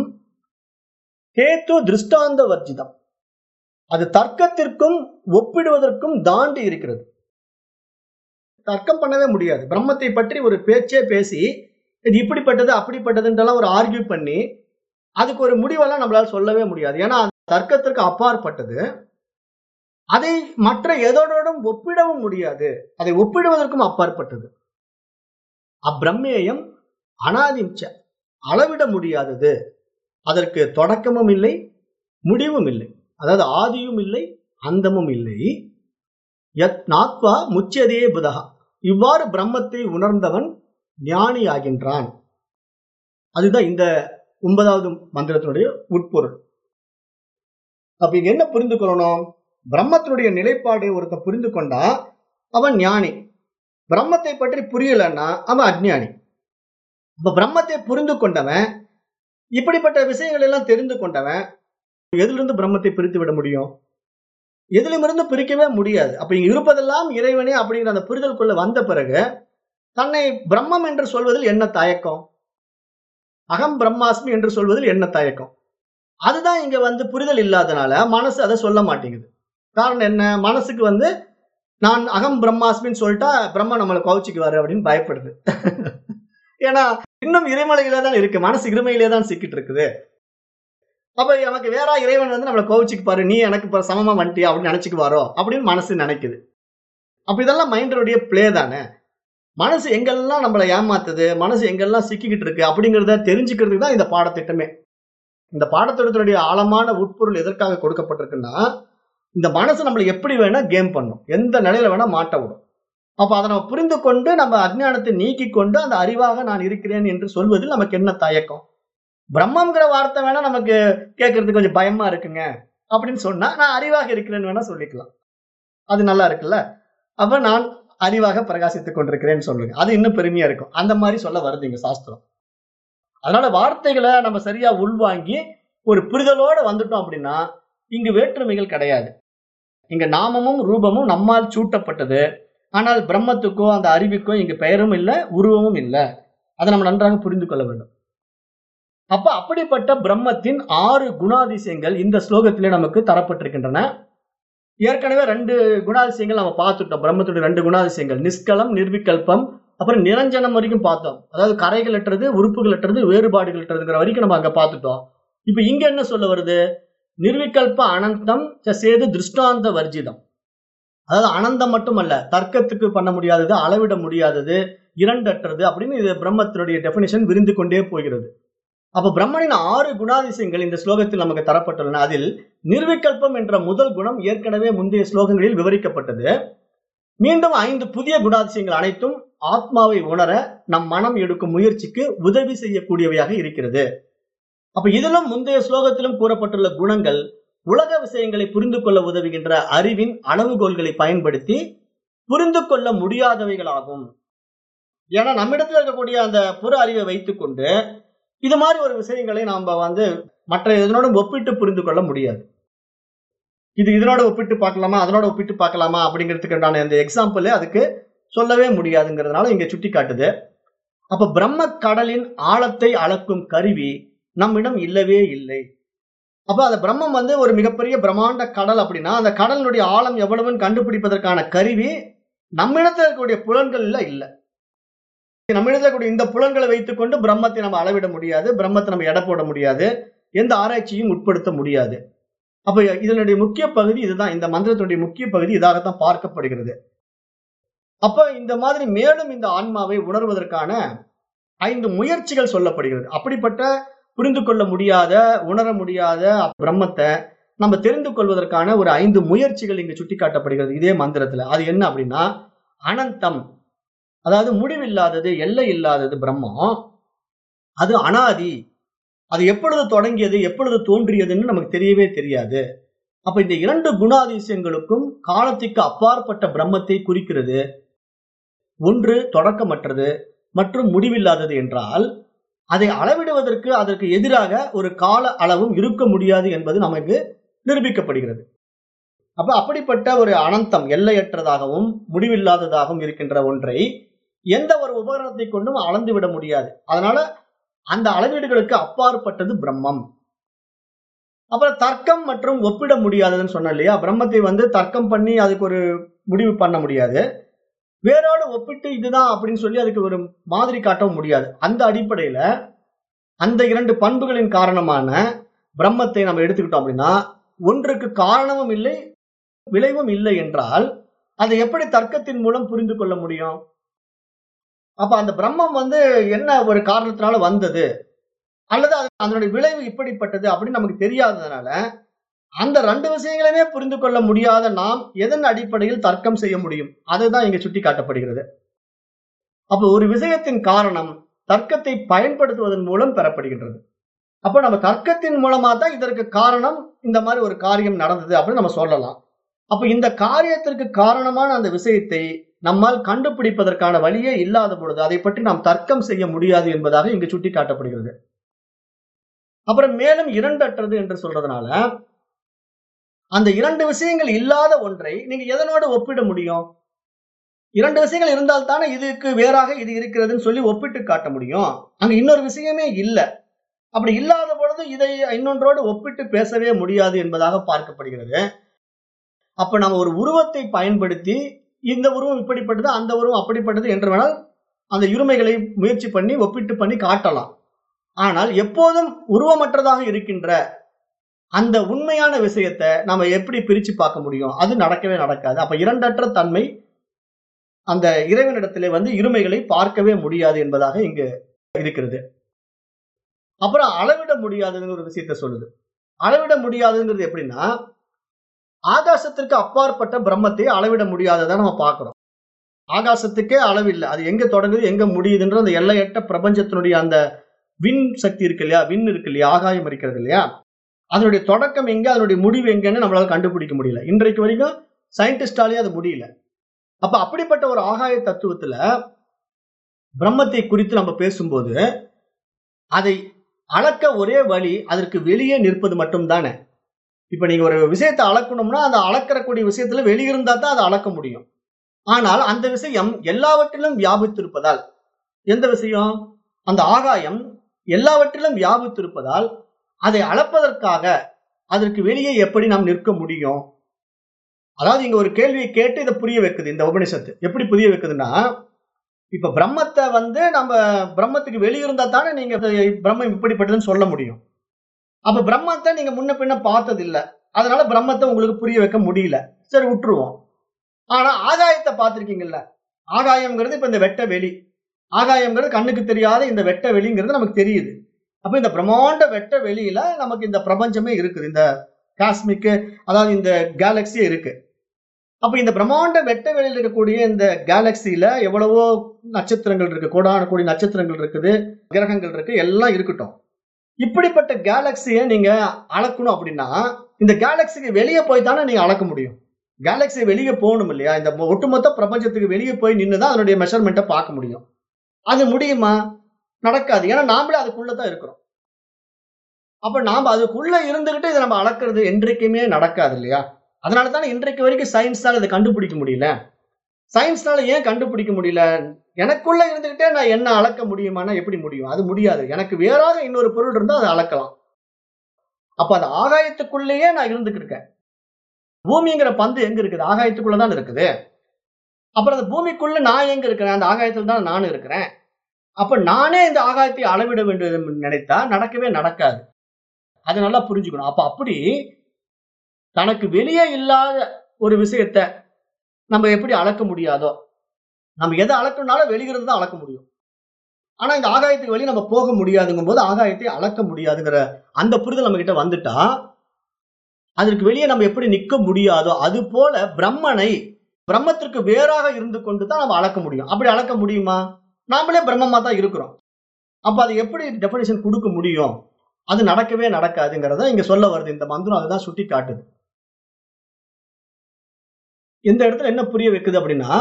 கேத்து திருஷ்டாந்த வர்ஜிதம் அது தர்க்கத்திற்கும் ஒப்பிடுவதற்கும் தாண்டி இருக்கிறது தர்க்கம் பண்ணவே முடியாது பிரம்மத்தை பற்றி ஒரு பேச்சே பேசி இது இப்படிப்பட்டது அப்படிப்பட்டதுன்றெல்லாம் ஒரு ஆர்கியூ பண்ணி அதுக்கு ஒரு முடிவெல்லாம் நம்மளால சொல்லவே முடியாது ஏன்னா அது தர்க்கத்திற்கு அப்பாற்பட்டது அதை மற்ற எதோடும் ஒப்பிடவும் முடியாது அதை ஒப்பிடுவதற்கும் அப்பாற்பட்டது அப்பிரம்மேயம் அனாதிம்ச அளவிட முடியாதது அதற்கு தொடக்கமும் இல்லை முடிவும் இல்லை அதாவது ஆதியும் இல்லை அந்தமும் இல்லை யத் நாத்வா முச்சியதே புதகா இவ்வாறு பிரம்மத்தை உணர்ந்தவன் ஞானி ஆகின்றான் அதுதான் இந்த ஒன்பதாவது மந்திரத்தினுடைய உட்பொருள் அப்ப இங்க என்ன புரிந்து கொள்ளணும் பிரம்மத்தினுடைய நிலைப்பாடை ஒருத்த புரிந்து கொண்டா அவன் ஞானி பிரம்மத்தை பற்றி புரியலன்னா அவன் அஜ்ஞானி இப்ப பிரம்மத்தை புரிந்து கொண்டவன் இப்படிப்பட்ட விஷயங்கள் எல்லாம் தெரிந்து கொண்டவன் எதிலிருந்து பிரம்மத்தை பிரித்து விட முடியும் எதிலுமிருந்து பிரிக்கவே முடியாது அப்ப இங்க இருப்பதெல்லாம் இறைவனே அப்படிங்கிற அந்த புரிதலுக்குள்ள வந்த பிறகு தன்னை பிரம்மம் என்று சொல்வதில் என்ன தயக்கம் அகம் பிரம்மாஸ்மி என்று சொல்வதில் என்ன தயக்கம் அதுதான் இங்க வந்து புரிதல் இல்லாதனால மனசு அதை சொல்ல மாட்டேங்குது காரணம் என்ன மனசுக்கு வந்து நான் அகம் பிரம்மாஸ்மின்னு சொல்லிட்டா பிரம்மா நம்மளை கவுச்சிக்குவாரு அப்படின்னு பயப்படுது ஏன்னா இன்னும் இறைமலையிலே தான் இருக்கு மனசு இருமையிலே தான் சிக்கிட்டு இருக்குது அப்ப நமக்கு வேற இறைவன் வந்து நம்மளை கோவிச்சுக்கு பாரு நீ எனக்கு இப்ப சமமா வந்துட்டியா அப்படின்னு நினைச்சுக்குவாரோ அப்படின்னு மனசு நினைக்குது அப்ப இதெல்லாம் மைண்டனுடைய பிளே தானே மனசு எங்கெல்லாம் நம்மளை ஏமாத்துது மனசு எங்கெல்லாம் சிக்கிக்கிட்டு இருக்கு அப்படிங்கிறத தெரிஞ்சுக்கிறதுக்கு தான் இந்த பாடத்திட்டமே இந்த பாடத்திட்டத்தினுடைய ஆழமான உட்பொருள் எதற்காக கொடுக்கப்பட்டிருக்குன்னா இந்த மனசு நம்மளை எப்படி வேணா கேம் பண்ணும் எந்த நிலையில வேணா மாட்ட விடும் அப்ப அதை நம்ம புரிந்து கொண்டு நம்ம அஜ்ஞானத்தை நீக்கி கொண்டு அந்த அறிவாக நான் இருக்கிறேன் என்று சொல்வதில் நமக்கு என்ன தயக்கம் பிரம்மங்கிற வார்த்தை வேணா நமக்கு கேட்கறதுக்கு கொஞ்சம் பயமா இருக்குங்க அப்படின்னு சொன்னா நான் அறிவாக இருக்கிறேன்னு வேணா சொல்லிக்கலாம் அது நல்லா இருக்குல்ல அப்ப நான் அறிவாக பிரகாசித்துக் கொண்டிருக்கிறேன்னு சொல்லுங்க அது இன்னும் பெருமையா இருக்கும் அந்த மாதிரி சொல்ல வருது இங்க சாஸ்திரம் அதனால வார்த்தைகளை நம்ம சரியா உள்வாங்கி ஒரு புரிதலோட வந்துட்டோம் அப்படின்னா இங்கு வேற்றுமைகள் கிடையாது இங்க நாமமும் ரூபமும் நம்மால் சூட்டப்பட்டது ஆனால் பிரம்மத்துக்கோ அந்த அறிவுக்கோ இங்கு பெயரும் இல்லை உருவமும் இல்லை அதை நம்ம நன்றாக புரிந்து கொள்ள வேண்டும் அப்ப அப்படிப்பட்ட பிரம்மத்தின் ஆறு குணாதிசயங்கள் இந்த ஸ்லோகத்திலே நமக்கு தரப்பட்டிருக்கின்றன ஏற்கனவே ரெண்டு குணாதிசயங்கள் நம்ம பார்த்துட்டோம் பிரம்மத்துடைய ரெண்டு குணாதிசயங்கள் நிஷ்கலம் நிர்விகல்பம் அப்புறம் நிரஞ்சனம் வரைக்கும் பார்த்தோம் அதாவது கரைகள் அற்றது உறுப்புகள் அற்றது வேறுபாடுகள் அற்றதுங்கிற வரைக்கும் நம்ம அங்க பார்த்துட்டோம் இப்ப இங்க என்ன சொல்ல வருது நிர்விகல்ப அனந்தம் சேது திருஷ்டாந்த வர்ஜிதம் அதாவது அனந்தம் மட்டுமல்ல தர்க்கத்துக்கு பண்ண முடியாதது அளவிட முடியாதது இரண்டற்றது அப்படின்னு இது பிரம்மத்தினுடைய டெபினிஷன் விரிந்து கொண்டே போகிறது அப்ப பிரம்மனின் ஆறு குணாதிசயங்கள் இந்த ஸ்லோகத்தில் நமக்கு தரப்பட்டுள்ளன அதில் நிர்விகல்பம் என்ற முதல் குணம் ஏற்கனவே முந்தைய ஸ்லோகங்களில் விவரிக்கப்பட்டது மீண்டும் ஐந்து புதிய குணாதிசயங்கள் அனைத்தும் ஆத்மாவை உணர நம் மனம் எடுக்கும் முயற்சிக்கு உதவி செய்யக்கூடியவையாக இருக்கிறது அப்ப இதிலும் முந்தைய ஸ்லோகத்திலும் கூறப்பட்டுள்ள குணங்கள் உலக விஷயங்களை புரிந்து கொள்ள உதவுகின்ற அறிவின் அளவுகோல்களை பயன்படுத்தி புரிந்து கொள்ள முடியாதவைகளாகும் ஏன்னா நம்மிடத்துல இருக்கக்கூடிய அந்த புற அறிவை வைத்துக்கொண்டு இது மாதிரி ஒரு விஷயங்களை நாம வந்து மற்ற இதனோட ஒப்பிட்டு புரிந்து கொள்ள முடியாது இது இதனோட ஒப்பிட்டு பார்க்கலாமா அதனோட ஒப்பிட்டு பார்க்கலாமா அப்படிங்கிறதுக்கு அந்த எக்ஸாம்பிள் அதுக்கு சொல்லவே முடியாதுங்கிறதுனால இங்க சுட்டி காட்டுது அப்ப பிரம்ம கடலின் ஆழத்தை அளக்கும் கருவி நம்மிடம் இல்லவே இல்லை அப்ப அந்த பிரம்மம் வந்து ஒரு மிகப்பெரிய பிரம்மாண்ட கடல் அப்படின்னா அந்த கடலினுடைய ஆழம் எவ்வளவுன்னு கண்டுபிடிப்பதற்கான கருவி நம்மிடத்தில் இருக்கக்கூடிய புலன்கள்ல இல்ல நம்மிடத்தில் இருக்கக்கூடிய இந்த புலன்களை வைத்துக்கொண்டு பிரம்மத்தை நம்ம அளவிட முடியாது பிரம்மத்தை நம்ம எடை போட முடியாது எந்த ஆராய்ச்சியும் உட்படுத்த முடியாது அப்ப இதனுடைய முக்கிய பகுதி இதுதான் இந்த மந்திரத்தினுடைய முக்கிய பகுதி இதாகத்தான் பார்க்கப்படுகிறது அப்ப இந்த மாதிரி மேலும் இந்த ஆன்மாவை உணர்வதற்கான ஐந்து முயற்சிகள் சொல்லப்படுகிறது அப்படிப்பட்ட புரிந்து கொள்ள முடியாத உணர முடியாத பிரம்மத்தை நம்ம தெரிந்து கொள்வதற்கான ஒரு ஐந்து முயற்சிகள் இங்கு சுட்டிக்காட்டப்படுகிறது இதே மந்திரத்துல அது என்ன அப்படின்னா அனந்தம் அதாவது முடிவில்லாதது எல்லை இல்லாதது பிரம்மம் அது அனாதி அது எப்பொழுது தொடங்கியது எப்பொழுது தோன்றியதுன்னு நமக்கு தெரியவே தெரியாது அப்ப இந்த இரண்டு குணாதிசயங்களுக்கும் காலத்திற்கு அப்பாற்பட்ட பிரம்மத்தை குறிக்கிறது ஒன்று தொடக்கமற்றது மற்றும் முடிவில்லாதது என்றால் அதை அளவிடுவதற்கு அதற்கு எதிராக ஒரு கால அளவும் இருக்க முடியாது என்பது நமக்கு நிரூபிக்கப்படுகிறது அப்ப அப்படிப்பட்ட ஒரு அனந்தம் எல்லையற்றதாகவும் முடிவில்லாததாகவும் இருக்கின்ற ஒன்றை எந்த ஒரு உபகரணத்தை கொண்டும் அளந்து விட முடியாது அதனால அந்த அளவீடுகளுக்கு அப்பாற்பட்டது பிரம்மம் அப்புறம் தர்க்கம் மற்றும் ஒப்பிட முடியாததுன்னு சொன்ன இல்லையா பிரம்மத்தை வந்து தர்க்கம் பண்ணி அதுக்கு ஒரு முடிவு பண்ண முடியாது வேறோடு ஒப்பிட்டு இதுதான் அப்படின்னு சொல்லி அதுக்கு ஒரு மாதிரி காட்டவும் முடியாது அந்த அடிப்படையில அந்த இரண்டு பண்புகளின் காரணமான பிரம்மத்தை நம்ம எடுத்துக்கிட்டோம் அப்படின்னா ஒன்றுக்கு காரணமும் இல்லை விளைவும் இல்லை என்றால் அதை எப்படி தர்க்கத்தின் மூலம் புரிந்து கொள்ள முடியும் அப்ப அந்த பிரம்மம் வந்து என்ன ஒரு காரணத்தினால வந்தது அல்லது அதனுடைய விளைவு இப்படிப்பட்டது அப்படின்னு நமக்கு தெரியாததுனால அந்த ரெண்டு விஷயங்களையுமே புரிந்து கொள்ள முடியாத நாம் எதன் அடிப்படையில் தர்க்கம் செய்ய முடியும் அதுதான் இங்க சுட்டி காட்டப்படுகிறது அப்ப ஒரு விஷயத்தின் காரணம் தர்க்கத்தை பயன்படுத்துவதன் மூலம் பெறப்படுகின்றது அப்ப நம்ம தர்க்கத்தின் மூலமா தான் இதற்கு காரணம் இந்த மாதிரி ஒரு காரியம் நடந்தது அப்படின்னு நம்ம சொல்லலாம் அப்ப இந்த காரியத்திற்கு காரணமான அந்த விஷயத்தை நம்மால் கண்டுபிடிப்பதற்கான வழியே இல்லாத பொழுது அதை பற்றி நாம் தர்க்கம் செய்ய முடியாது என்பதாக இங்கு சுட்டி காட்டப்படுகிறது அப்புறம் மேலும் இரண்டற்றது என்று சொல்றதுனால அந்த இரண்டு விஷயங்கள் இல்லாத ஒன்றை நீங்க எதனோட ஒப்பிட முடியும் இரண்டு விஷயங்கள் இருந்தால் தானே இதுக்கு வேறாக இது இருக்கிறதுன்னு சொல்லி ஒப்பிட்டு காட்ட முடியும் அங்க இன்னொரு விஷயமே இல்லை அப்படி இல்லாத பொழுது இதை இன்னொன்றோடு ஒப்பிட்டு பேசவே முடியாது என்பதாக பார்க்கப்படுகிறது அப்ப நம்ம ஒரு உருவத்தை பயன்படுத்தி இந்த உருவம் இப்படிப்பட்டது அந்த உருவம் அப்படிப்பட்டது என்று வேணால் அந்த இருமைகளை முயற்சி பண்ணி ஒப்பிட்டு பண்ணி காட்டலாம் ஆனால் எப்போதும் உருவமற்றதாக இருக்கின்ற அந்த உண்மையான விஷயத்தை நம்ம எப்படி பிரிச்சு பார்க்க முடியும் அது நடக்கவே நடக்காது அப்ப இரண்டற்ற தன்மை அந்த இறைவனிடத்திலே வந்து இருமைகளை பார்க்கவே முடியாது என்பதாக இங்கு இருக்கிறது அப்புறம் அளவிட முடியாதுங்கிற ஒரு விஷயத்த சொல்லுது அளவிட முடியாதுங்கிறது எப்படின்னா ஆகாசத்திற்கு அப்பாற்பட்ட பிரம்மத்தை அளவிட முடியாததை நம்ம பார்க்கிறோம் ஆகாசத்துக்கே அளவில்லை அது எங்க தொடங்குது எங்க முடியுதுன்ற அந்த எல்லையற்ற பிரபஞ்சத்தினுடைய அந்த விண் சக்தி இருக்கு இல்லையா விண் இருக்கு இல்லையா ஆகாயம் இருக்கிறது இல்லையா அதனுடைய தொடக்கம் எங்க அதனுடைய முடிவு எங்கன்னு நம்மளால கண்டுபிடிக்க முடியல இன்றைக்கு வரைக்கும் சயின்டிஸ்டாலே அது முடியல அப்ப அப்படிப்பட்ட ஒரு ஆகாய தத்துவத்துல பிரம்மத்தை குறித்து நம்ம பேசும்போது அதை அளக்க ஒரே வழி அதற்கு வெளியே நிற்பது மட்டும் தானே இப்ப நீங்க ஒரு விஷயத்தை அளக்கணும்னா அந்த அளக்கிறக்கூடிய விஷயத்துல வெளியிருந்தா தான் அதை அளக்க முடியும் ஆனால் அந்த விஷயம் எல்லாவற்றிலும் வியாபித்திருப்பதால் எந்த விஷயம் அந்த ஆகாயம் எல்லாவற்றிலும் வியாபித்திருப்பதால் அதை அளப்பதற்காக அதற்கு வெளியே எப்படி நாம் நிற்க முடியும் அதாவது இங்க ஒரு கேள்வியை கேட்டு இதை புரிய வைக்குது இந்த உபனிஷத்து எப்படி புரிய வைக்குதுன்னா இப்ப பிரம்மத்தை வந்து நம்ம பிரம்மத்துக்கு வெளியிருந்தா தானே நீங்க பிரம்மம் இப்படிப்பட்டதுன்னு சொல்ல முடியும் அப்ப பிரம்மத்தை நீங்க முன்ன பின்ன பார்த்தது இல்ல அதனால பிரம்மத்தை உங்களுக்கு புரிய வைக்க முடியல சரி விட்டுருவோம் ஆனா ஆகாயத்தை பார்த்திருக்கீங்கல்ல ஆகாயம்ங்கிறது இப்ப இந்த வெட்ட வெளி ஆகாயம்ங்கிறது கண்ணுக்கு தெரியாத இந்த வெட்ட வெளிங்கிறது நமக்கு தெரியுது அப்ப இந்த பிரம்மாண்ட வெட்ட வெளியில நமக்கு இந்த பிரபஞ்சமே இருக்குது இந்த காஸ்மிக்கு அதாவது இந்த கேலக்சியே இருக்கு அப்ப இந்த பிரம்மாண்ட வெட்ட வெளியில் இருக்கக்கூடிய இந்த கேலக்சியில எவ்வளவோ நட்சத்திரங்கள் இருக்கு கோடான கோடி நட்சத்திரங்கள் இருக்குது கிரகங்கள் இருக்கு எல்லாம் இருக்கட்டும் இப்படிப்பட்ட கேலக்சியை நீங்க அளக்கணும் அப்படின்னா இந்த கேலக்சிக்கு வெளியே போய் தானே நீங்க அளக்க முடியும் கேலக்சி வெளியே போகணும் இல்லையா இந்த ஒட்டுமொத்த பிரபஞ்சத்துக்கு வெளியே போய் நின்று தான் அதனுடைய மெஷர்மெண்ட்டை பார்க்க முடியும் அது முடியுமா நடக்காது ஏன்னா நாமளே அதுக்குள்ளதான் இருக்கிறோம் அப்ப நாம அதுக்குள்ள இருந்துகிட்டு இதை நம்ம அளக்கிறது என்றைக்குமே நடக்காது இல்லையா அதனால தானே இன்றைக்கு வரைக்கும் சயின்ஸ்னால இதை கண்டுபிடிக்க முடியல சயின்ஸ்னால ஏன் கண்டுபிடிக்க முடியல எனக்குள்ள இருந்துகிட்டே நான் என்ன அளக்க முடியுமானா எப்படி முடியும் அது முடியாது எனக்கு வேறாக இன்னொரு பொருள் இருந்தா அதை அளக்கலாம் அப்ப அது ஆகாயத்துக்குள்ளேயே நான் இருந்துகிட்டு இருக்கேன் பூமிங்கிற பந்து எங்க இருக்குது ஆகாயத்துக்குள்ளதான் இருக்குது அப்புறம் அந்த பூமிக்குள்ள நான் எங்க இருக்கிறேன் அந்த ஆகாயத்துல தான் நான் இருக்கிறேன் அப்ப நானே இந்த ஆகாயத்தை அளவிட வேண்டும் நினைத்தா நடக்கவே நடக்காது அது நல்லா புரிஞ்சுக்கணும் அப்ப அப்படி தனக்கு வெளியே இல்லாத ஒரு விஷயத்த நம்ம எப்படி அளக்க முடியாதோ நம்ம எதை அளக்கணும்னாலும் வெளியிருந்து தான் அளக்க முடியும் ஆனா இந்த ஆகாயத்துக்கு வெளியே நம்ம போக முடியாதுங்கும் போது ஆகாயத்தை அளக்க முடியாதுங்கிற அந்த புரிதல் நம்ம கிட்ட வந்துட்டா அதற்கு வெளியே நம்ம எப்படி நிக்க முடியாதோ அது போல பிரம்மனை பிரம்மத்திற்கு வேறாக இருந்து கொண்டு தான் நம்ம அளக்க முடியும் அப்படி அளக்க முடியுமா நாமளே பிரம்மமா தான் இருக்கிறோம் அப்ப அது எப்படி டெபினேஷன் கொடுக்க முடியும் அது நடக்கவே நடக்காதுங்கிறத இங்க சொல்ல வருது இந்த மந்திரம் அதுதான் சுட்டி காட்டுது இந்த இடத்துல என்ன புரிய வைக்குது அப்படின்னா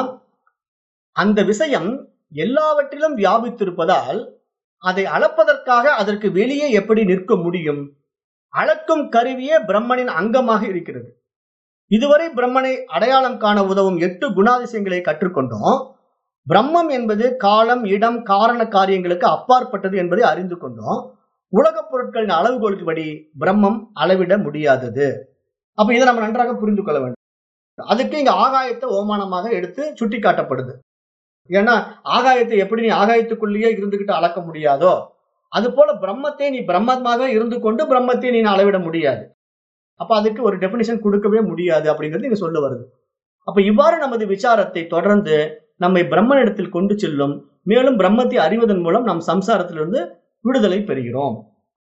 அந்த விஷயம் எல்லாவற்றிலும் வியாபித்திருப்பதால் அதை அளப்பதற்காக அதற்கு வெளியே எப்படி நிற்க முடியும் அளக்கும் கருவியே பிரம்மனின் அங்கமாக இருக்கிறது இதுவரை பிரம்மனை அடையாளம் காண உதவும் எட்டு குணாதிசயங்களை கற்றுக்கொண்டோம் பிரம்மம் என்பது காலம் இடம் காரண காரியங்களுக்கு அப்பாற்பட்டது என்பதை அறிந்து கொண்டோம் உலகப் பொருட்களின் அளவுகோலுக்குபடி பிரம்மம் அளவிட முடியாதது அப்ப இதை நம்ம நன்றாக புரிந்து கொள்ள வேண்டும் அதுக்கு இங்க ஆகாயத்தை ஓமானமாக எடுத்து சுட்டி காட்டப்படுது ஏன்னா ஆகாயத்தை எப்படி நீ ஆகாயத்துக்குள்ளேயே இருந்துகிட்டு அளக்க முடியாதோ அது போல பிரம்மத்தை நீ பிரம்மமாக இருந்து கொண்டு பிரம்மத்தை நீ அளவிட முடியாது அப்ப அதுக்கு ஒரு டெபினிஷன் கொடுக்கவே முடியாது அப்படிங்கிறது இங்க சொல்ல வருது அப்ப இவ்வாறு நமது விசாரத்தை தொடர்ந்து நம்மை பிரம்மனிடத்தில் கொண்டு செல்லும் மேலும் பிரம்மத்தை அறிவதன் மூலம் நம் சம்சாரத்திலிருந்து விடுதலை பெறுகிறோம்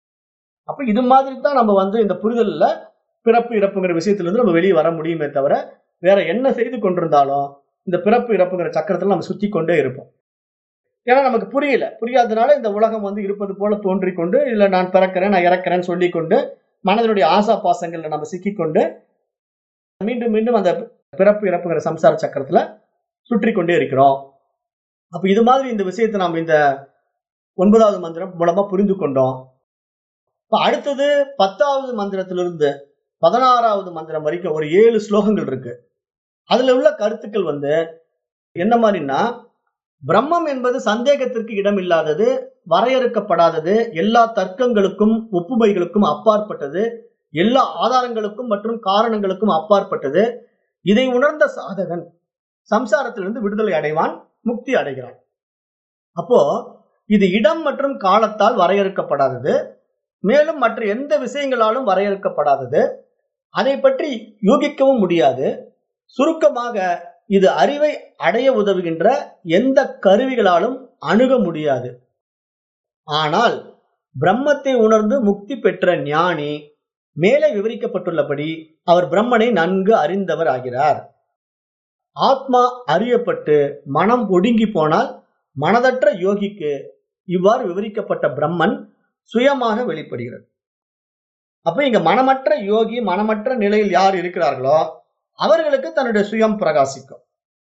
அப்ப இது மாதிரி தான் நம்ம வந்து இந்த புரிதல்ல பிறப்பு இறப்புங்கிற விஷயத்திலிருந்து நம்ம வெளியே வர முடியுமே தவிர வேற என்ன செய்து கொண்டிருந்தாலும் இந்த பிறப்பு இறப்புங்கிற சக்கரத்துல நம்ம சுத்தி கொண்டே இருப்போம் ஏன்னா நமக்கு புரியல புரியாததுனால இந்த உலகம் வந்து இருப்பது போல தோன்றிக் கொண்டு இல்ல நான் பிறக்கிறேன் நான் இறக்கிறேன்னு சொல்லிக் கொண்டு மனதனுடைய ஆசா பாசங்கள்ல நம்ம சிக்கிக்கொண்டு மீண்டும் மீண்டும் அந்த பிறப்பு இறப்புங்கிற சம்சார சக்கரத்துல சுற்றி கொண்டே இருக்கிறோம் அப்ப இது மாதிரி இந்த விஷயத்தை நாம் இந்த ஒன்பதாவது மந்திரம் மூலமா புரிந்து கொண்டோம் இப்ப அடுத்தது பத்தாவது மந்திரத்திலிருந்து பதினாறாவது மந்திரம் வரைக்கும் ஒரு ஏழு ஸ்லோகங்கள் இருக்கு அதுல உள்ள கருத்துக்கள் வந்து என்ன மாதிரின்னா பிரம்மம் என்பது சந்தேகத்திற்கு இடம் இல்லாதது வரையறுக்கப்படாதது எல்லா தர்க்கங்களுக்கும் ஒப்புமைகளுக்கும் அப்பாற்பட்டது எல்லா ஆதாரங்களுக்கும் மற்றும் காரணங்களுக்கும் அப்பாற்பட்டது இதை உணர்ந்த சாதகன் சம்சாரத்திலிருந்து விடுதலை அடைவான் முக்தி அடைகிறான் அப்போ இது இடம் மற்றும் காலத்தால் வரையறுக்கப்படாதது மேலும் மற்ற எந்த விஷயங்களாலும் வரையறுக்கப்படாதது அதை பற்றி யூகிக்கவும் முடியாது சுருக்கமாக இது அறிவை அடைய உதவுகின்ற எந்த கருவிகளாலும் அணுக முடியாது ஆனால் பிரம்மத்தை உணர்ந்து முக்தி பெற்ற ஞானி மேலே விவரிக்கப்பட்டுள்ளபடி அவர் பிரம்மனை நன்கு அறிந்தவர் ஆகிறார் ஆத்மா அறியப்பட்டு மனம் ஒடுங்கி போனால் மனதற்ற யோகிக்கு இவ்வாறு விவரிக்கப்பட்ட பிரம்மன் சுயமாக வெளிப்படுகிறது அப்ப இங்க மனமற்ற யோகி மனமற்ற நிலையில் யார் இருக்கிறார்களோ அவர்களுக்கு தன்னுடைய சுயம் பிரகாசிக்கும்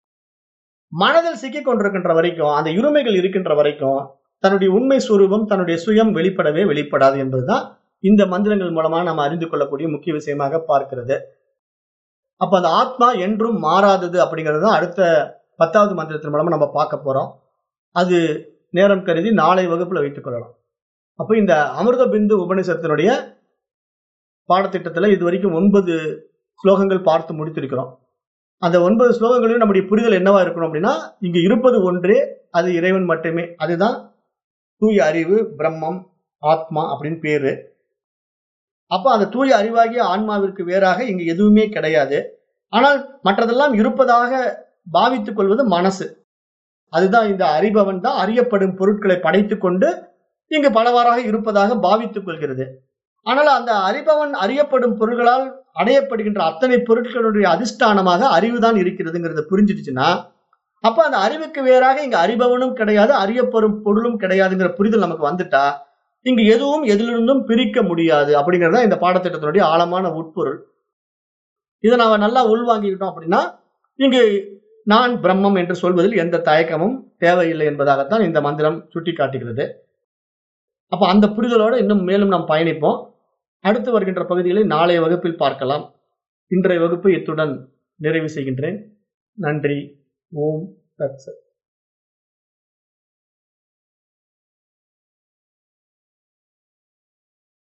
மனதில் சிக்கிக் கொண்டிருக்கின்ற வரைக்கும் அந்த இருமைகள் இருக்கின்ற வரைக்கும் தன்னுடைய உண்மை சுரூபம் தன்னுடைய சுயம் வெளிப்படவே வெளிப்படாது என்பதுதான் இந்த மந்திரங்கள் மூலமா நம்ம அறிந்து கொள்ளக்கூடிய முக்கிய விஷயமாக பார்க்கிறது அப்ப அந்த ஆத்மா என்றும் மாறாதது அப்படிங்கிறது தான் அடுத்த பத்தாவது மந்திரத்தின் மூலமா நம்ம பார்க்க போறோம் அது நேரம் கருதி நாளை வகுப்புல வைத்துக் கொள்ளலாம் அப்போ இந்த அமிர்த பிந்து உபனிஷத்தினுடைய பாடத்திட்டத்துல இது வரைக்கும் ஒன்பது ஸ்லோகங்கள் பார்த்து முடித்திருக்கிறோம் அந்த ஒன்பது ஸ்லோகங்களையும் நம்முடைய புரிதல் என்னவா இருக்கணும் அப்படின்னா இங்க இருப்பது ஒன்றே அது இறைவன் மட்டுமே அதுதான் தூய அறிவு பிரம்மம் ஆத்மா அப்படின்னு பேரு அப்ப அந்த தூய அறிவாகிய ஆன்மாவிற்கு வேறாக இங்கு எதுவுமே கிடையாது ஆனால் மற்றதெல்லாம் இருப்பதாக பாவித்துக் கொள்வது மனசு அதுதான் இந்த அறிபவன் தான் அறியப்படும் பொருட்களை படைத்துக் கொண்டு இங்கு பலவாறாக இருப்பதாக பாவித்துக் கொள்கிறது ஆனால் அந்த அறிபவன் அறியப்படும் பொருள்களால் அடையப்படுகின்ற அத்தனை பொருட்களுடைய அதிஷ்டானமாக அறிவுதான் இருக்கிறதுங்கிறத புரிஞ்சிடுச்சுன்னா அப்ப அந்த அறிவுக்கு வேறாக இங்க அறிபவனும் கிடையாது அறியப்படும் பொருளும் கிடையாதுங்கிற புரிதல் நமக்கு வந்துட்டா இங்கு எதுவும் எதிலிருந்தும் பிரிக்க முடியாது அப்படிங்கறத இந்த பாடத்திட்டத்தினுடைய ஆழமான உட்பொருள் இதை நாம நல்லா உள்வாங்கிக்கிட்டோம் அப்படின்னா இங்கு நான் பிரம்மம் என்று சொல்வதில் எந்த தயக்கமும் தேவையில்லை என்பதாகத்தான் இந்த மந்திரம் சுட்டிக்காட்டுகிறது அப்ப அந்த புரிதலோட இன்னும் மேலும் நாம் பயணிப்போம் அடுத்து வருகின்ற பகுதிகளை நாளைய வகுப்பில் பார்க்கலாம் இன்றைய வகுப்பு இத்துடன் நிறைவு செய்கின்றேன் நன்றி ஓம் தத்சத்